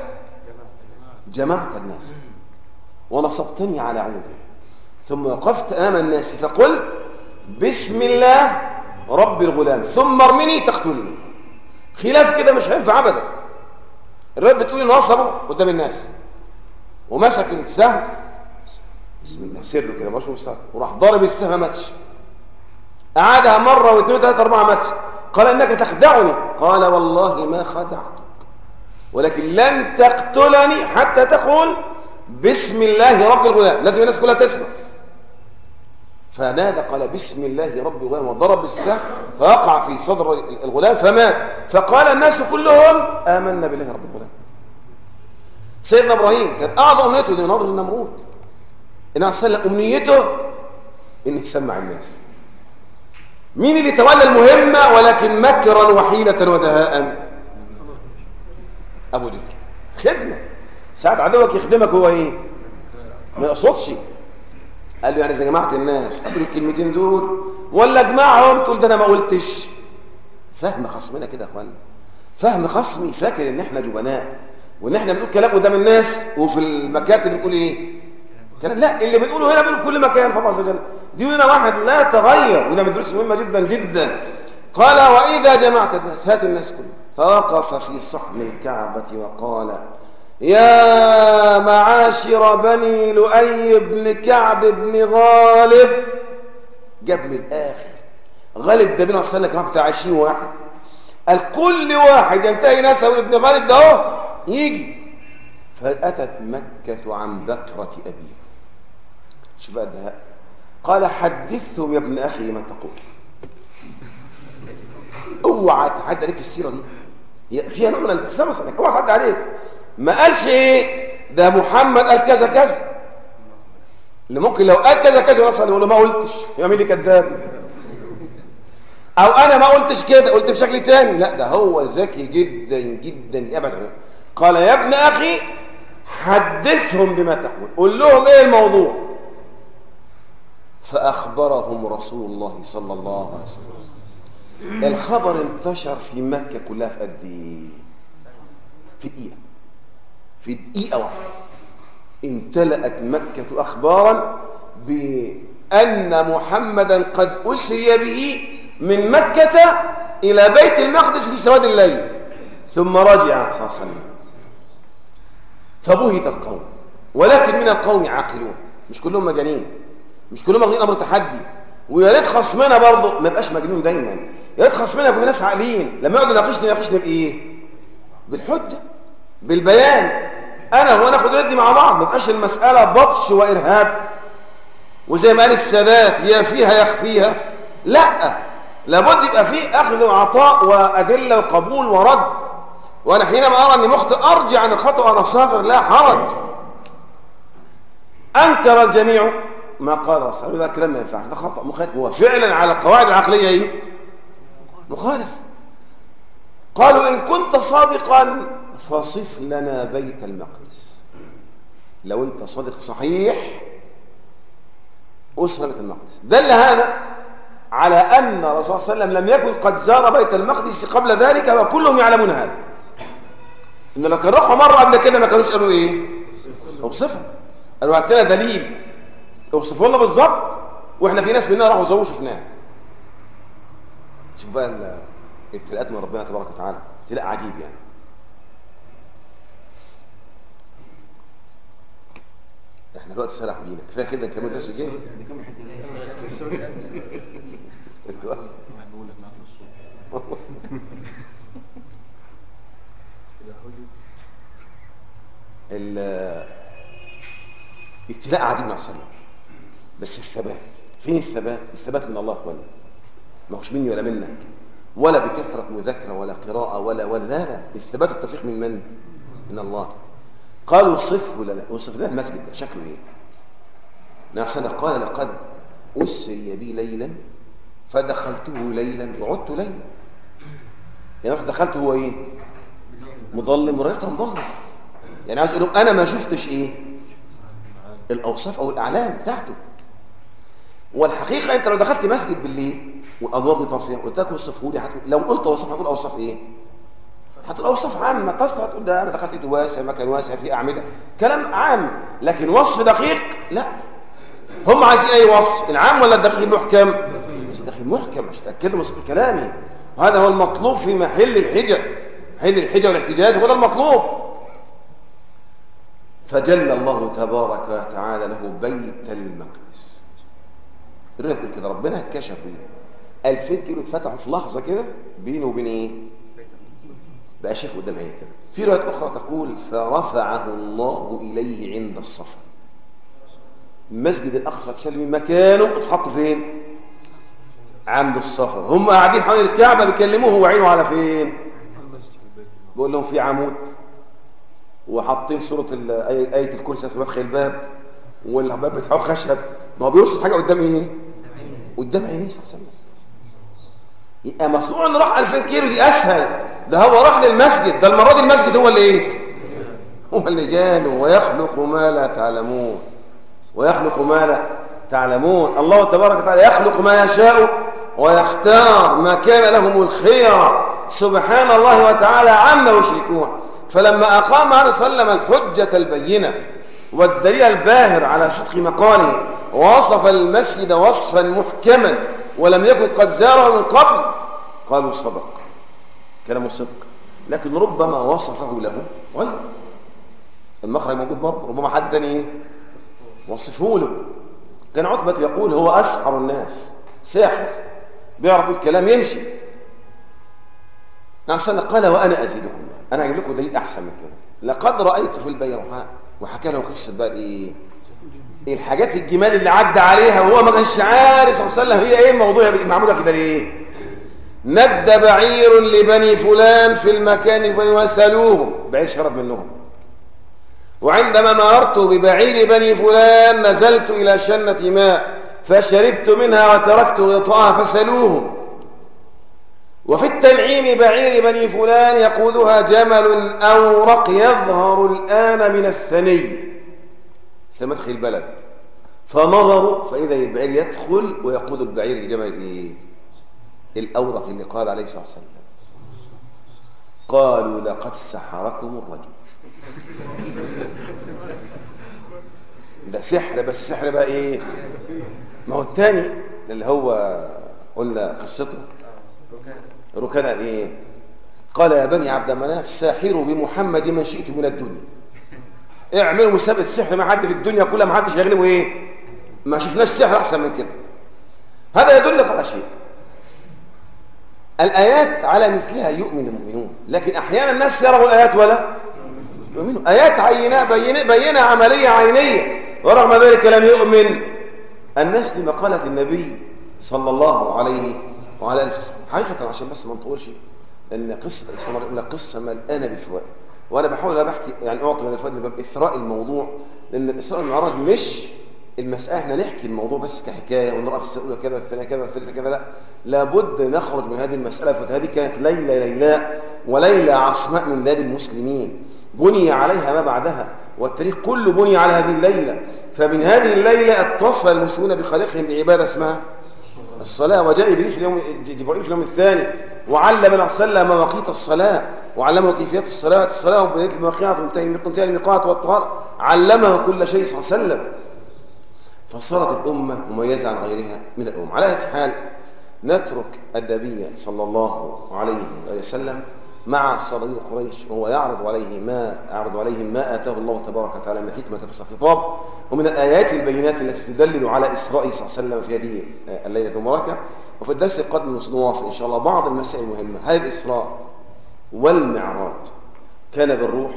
جمعت الناس ونصبتني على عودي ثم وقفت أمام الناس فقلت بسم الله رب الغلام ثم ارمني تقتلني خلاف كده مش هينفع ابدا الرب بتقول نصبه قدام الناس ومسك السهم بسم الله سره كده مش مستعد وراح ضارب السهم ما ماتش اعادها مره واثنين وثلاثه اربعه ماتش قال انك تخدعني قال والله ما خدعتك ولكن لن تقتلني حتى تقول بسم الله رب الغلام لازم الناس كلها تسمع فنادى قال بسم الله رب الغلام وضرب السهم فوقع في صدر الغلام فمات فقال الناس كلهم آمنا بالله رب الغلام سيدنا إبراهيم كان أعظم أمنيته أنه يناظر النمرود إنه صلى أمنيته أنه يسمع الناس مين اللي تولى المهمة ولكن مكرا وحيلة ودهاء أبو جهل خدمة ساعات عدوك يخدمك هو إيه ما يقصدش قال له يعني اذا جمعت الناس قبل الكلمتين دول ولا اجمعهم تقول ده انا ما قلتش فهم خصمنا كده يا اخوانا فهم خصمي فاكر ان احنا جبناء وان احنا بنقول كلام قدام الناس وفي المكاتب بنقول ايه كلام لا اللي بنقوله هنا بنقول في كل مكان فالله عز وجل دي هنا واحد لا تغير وده مدرسه مهمه جدا جدا قال واذا جمعت الناس هات الناس كلهم فوقف في صحن الكعبه وقال يا معاشر بني لؤي بن كعب بن غالب جاب من الاخر غالب ده بين السنه كمان بتاع 20 واحد قال كل واحد ينتهي نسبه ابن غالب ده اهو يجي فاتت مكه عن بكره ابيه شوف بقى ده قال حدثهم يا ابن أخي ما تقول اوعى تعدي عليك السيرة دي هي فيها نوع من الالتزام انك اوعى تعدي عليك ما قالش ايه ده محمد قال كذا كذا اللي ممكن لو قال كذا كذا مثلا يقول له ما قلتش يعمل لي كذاب او انا ما قلتش كده قلت بشكل تاني لا ده هو ذكي جدا جدا ابدا قال يا ابن اخي حدثهم بما تقول قول لهم ايه الموضوع فاخبرهم رسول الله صلى الله عليه وسلم الخبر انتشر في مكة كلها في قد ايه في دقيقة في دقيقة واحدة امتلأت مكة أخبارا بأن محمدا قد أسري به من مكة إلى بيت المقدس في سواد الليل ثم رجع صلى الله عليه وسلم فبهت القوم ولكن من القوم عاقلون مش كلهم مجانين مش كلهم واخدين امر تحدي ويا ريت خصمنا برضه ما يبقاش مجنون دايما يا ريت خصمنا يكونوا ناس عاقلين لما يقعد يناقشني يناقشني بايه بالحجه بالبيان انا هو ناخد ندي مع بعض ما تبقاش المساله بطش وارهاب وزي ما قال السادات هي فيها يخفيها لا لابد يبقى فيه اخذ وعطاء وادله وقبول ورد وانا حينما ارى اني مخطئ ارجع عن الخطا وانا صاغر لا حرج انكر الجميع ما قال رسول ده كلام ما ينفعش ده خطا مخالف هو فعلا على القواعد العقليه ايه مخالف قالوا ان كنت صادقا فصف لنا بيت المقدس لو انت صادق صحيح أسرة بيت المقدس دل هذا على أن الرسول صلى الله عليه وسلم لم يكن قد زار بيت المقدس قبل ذلك وكلهم يعلمون هذا إن لو كان راحوا مرة قبل كده ما كانوش قالوا إيه اوصفها قالوا هات لنا دليل اوصفوا لنا بالظبط واحنا في ناس مننا راحوا زوروا شفناها شوف بقى الابتلاءات من ربنا تبارك وتعالى ابتلاء عجيب يعني احنا دلوقتي سرح بينا كفايه كده كمان درس الجاي ابتلاء عجيب مع السلام بس الثبات فين الثبات الثبات من الله اخوانا ما هوش مني ولا منك ولا بكثرة مذاكرة ولا قراءة ولا ولا لا لا الثبات التوفيق من من من الله قالوا صفه لنا وصف لنا المسجد ده شكله ايه نعسنا قال لقد أسري بي ليلا فدخلته ليلا وعدت ليلا يعني واحد دخلت هو ايه مظلم وريته مظلم يعني عايز اقول انا ما شفتش ايه الاوصاف او الاعلام بتاعته والحقيقه انت لو دخلت مسجد بالليل والانوار دي طافيه قلت لك وصفه لي هتقول لو قلت اوصاف هتقول اوصاف ايه هتقول اوصاف عامه تصل هتقول ده انا دخلت ايده واسع مكان واسع فيه اعمده كلام عام لكن وصف دقيق لا هم عايزين اي وصف العام ولا الدقيق محكم بس الدقيق محكم عشان تاكدوا من كلامي وهذا هو المطلوب في محل الحجه محل الحجه والاحتجاج هو ده المطلوب فجل الله تبارك وتعالى له بيت المقدس يقول كده ربنا اتكشف بيه 2000 كيلو اتفتحوا في لحظه كده بينه وبين ايه بقى شايف قدام عينيه كده في روايه اخرى تقول فرفعه الله اليه عند الصفا المسجد الاقصى اتشال من مكانه اتحط فين عند الصفا هم قاعدين حوالين الكعبه بيكلموه هو عينه على فين بيقول لهم في عمود وحاطين صورة آية الكرسي اسمها مدخل الباب والباب بتاعه خشب ما هو بيوصف حاجة قدام ايه قدام عينيه صلى الله عليه وسلم يبقى مصنوع انه راح 2000 كيلو دي اسهل ده هو راح للمسجد ده المرة دي المسجد هو اللي ايه هو اللي جاله ويخلق ما لا تعلمون ويخلق ما لا تعلمون الله تبارك وتعالى يخلق ما يشاء ويختار ما كان لهم الخير سبحان الله وتعالى عما يشركون فلما أقام عليه صلى الله عليه وسلم الحجة البينة والدليل الباهر على صدق مقاله ووصف المسجد وصفا محكما ولم يكن قد زاره من قبل قالوا صدق كلام الصدق لكن ربما وصفه له غير المخرج موجود برضه ربما حد تاني وصفه له كان عتبة يقول هو أسحر الناس ساحر بيعرف الكلام يمشي نعم قال وأنا أزيدكم أنا أجيب لكم دليل أحسن من كده لقد رأيت في البيرحاء وحكى له قصة بقى إيه الحاجات الجمال اللي عدى عليها وهو ما كانش عارف صلى الله عليه وسلم هي ايه الموضوع معموله كده ليه ند بعير لبني فلان في المكان الفلاني وسالوهم بعير شرب منهم وعندما مررت ببعير بني فلان نزلت إلى شنة ماء فشربت منها وتركت غطاءها فسلوهم وفي التنعيم بعير بني فلان يقودها جمل أورق يظهر الآن من الثني مدخل البلد فنظروا فإذا البعير يدخل ويقود البعير لجمل إيه؟ الأورق اللي قال عليه الصلاة والسلام قالوا لقد سحركم الرجل ده سحر بس سحر بقى ايه ما هو الثاني اللي هو قلنا قصته ركان ايه قال يا بني عبد مناف ساحروا بمحمد من شئت من الدنيا اعملوا مسابقه سحر مع حد في الدنيا كلها ما حدش يغلبه ايه ما شفناش سحر احسن من كده هذا يدلك على شيء الآيات على مثلها يؤمن المؤمنون لكن أحيانا الناس يروا الآيات ولا يؤمنوا آيات عينة بينة, بينة عملية عينية ورغم ذلك لم يؤمن الناس لمقالة النبي صلى الله عليه وعلى آله وسلم حقيقة عشان بس ما نطولش لأن قصة الإسلام الأولى قصة ملقانة بالفوائد وأنا بحاول أنا بحكي يعني أعطي من الفوائد من باب إثراء الموضوع لأن الإسراء والمعراج مش المسألة احنا نحكي الموضوع بس كحكاية ونرى في السؤال كذا الثانية كذا الثالثة كذا لا لابد نخرج من هذه المسألة فهذه كانت ليلة ليلاء وليلة عصماء من بلاد المسلمين بني عليها ما بعدها والتاريخ كله بني على هذه الليلة فمن هذه الليلة اتصل المسلمون بخالقهم بعبادة اسمها الصلاة وجاء إبليس اليوم جبريل في اليوم الثاني وعلم النبي صلى الله عليه وسلم مواقيت الصلاة وعلمه كيفية الصلاة الصلاة وبداية المواقيت وانتهاء الميقات والطهارة علمه كل شيء صلى الله عليه وسلم فصارت الأمة مميزة عن غيرها من الأمم على أي حال نترك النبي صلى الله عليه وسلم مع صديق قريش وهو يعرض عليه ما يعرض عليهم ما آتاه الله تبارك وتعالى من حكمة في الخطاب ومن الآيات البينات التي تدلل على إسرائه صلى الله عليه وسلم في هذه الليلة المباركة وفي الدرس القادم نواصل إن شاء الله بعض المسائل المهمة هل الإسراء والمعراج كان بالروح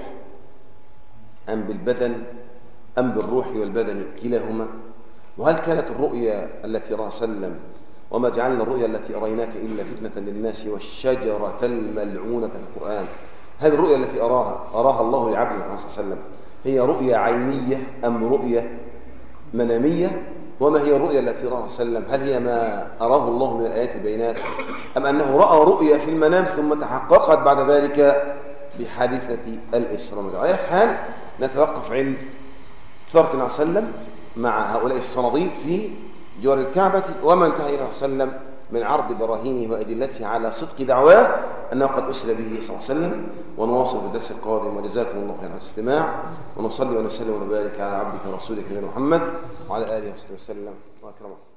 أم بالبدن أم بالروح والبدن كلاهما وهل كانت الرؤيا التي رأى سلم وما جعلنا الرؤيا التي أريناك إلا فتنة للناس والشجرة الملعونة في القرآن هذه الرؤيا التي أراها أراها الله لعبده صلى الله عليه وسلم هي رؤيا عينية أم رؤيا منامية وما هي الرؤيا التي رأى سلم هل هي ما أراه الله من الآيات البينات أم أنه رأى رؤيا في المنام ثم تحققت بعد ذلك بحادثة الإسراء على حال نتوقف عند فرق الله وسلم مع هؤلاء الصناديد في جوار الكعبة وما انتهى إلى وسلم من عرض براهينه وأدلته على صدق دعواه أنه قد أسر به صلى الله عليه وسلم ونواصل في الدرس القادم وجزاكم الله خير على الاستماع ونصلي ونسلم ونبارك على عبدك ورسولك نبينا محمد وعلى آله وصحبه وسلم وأكرمه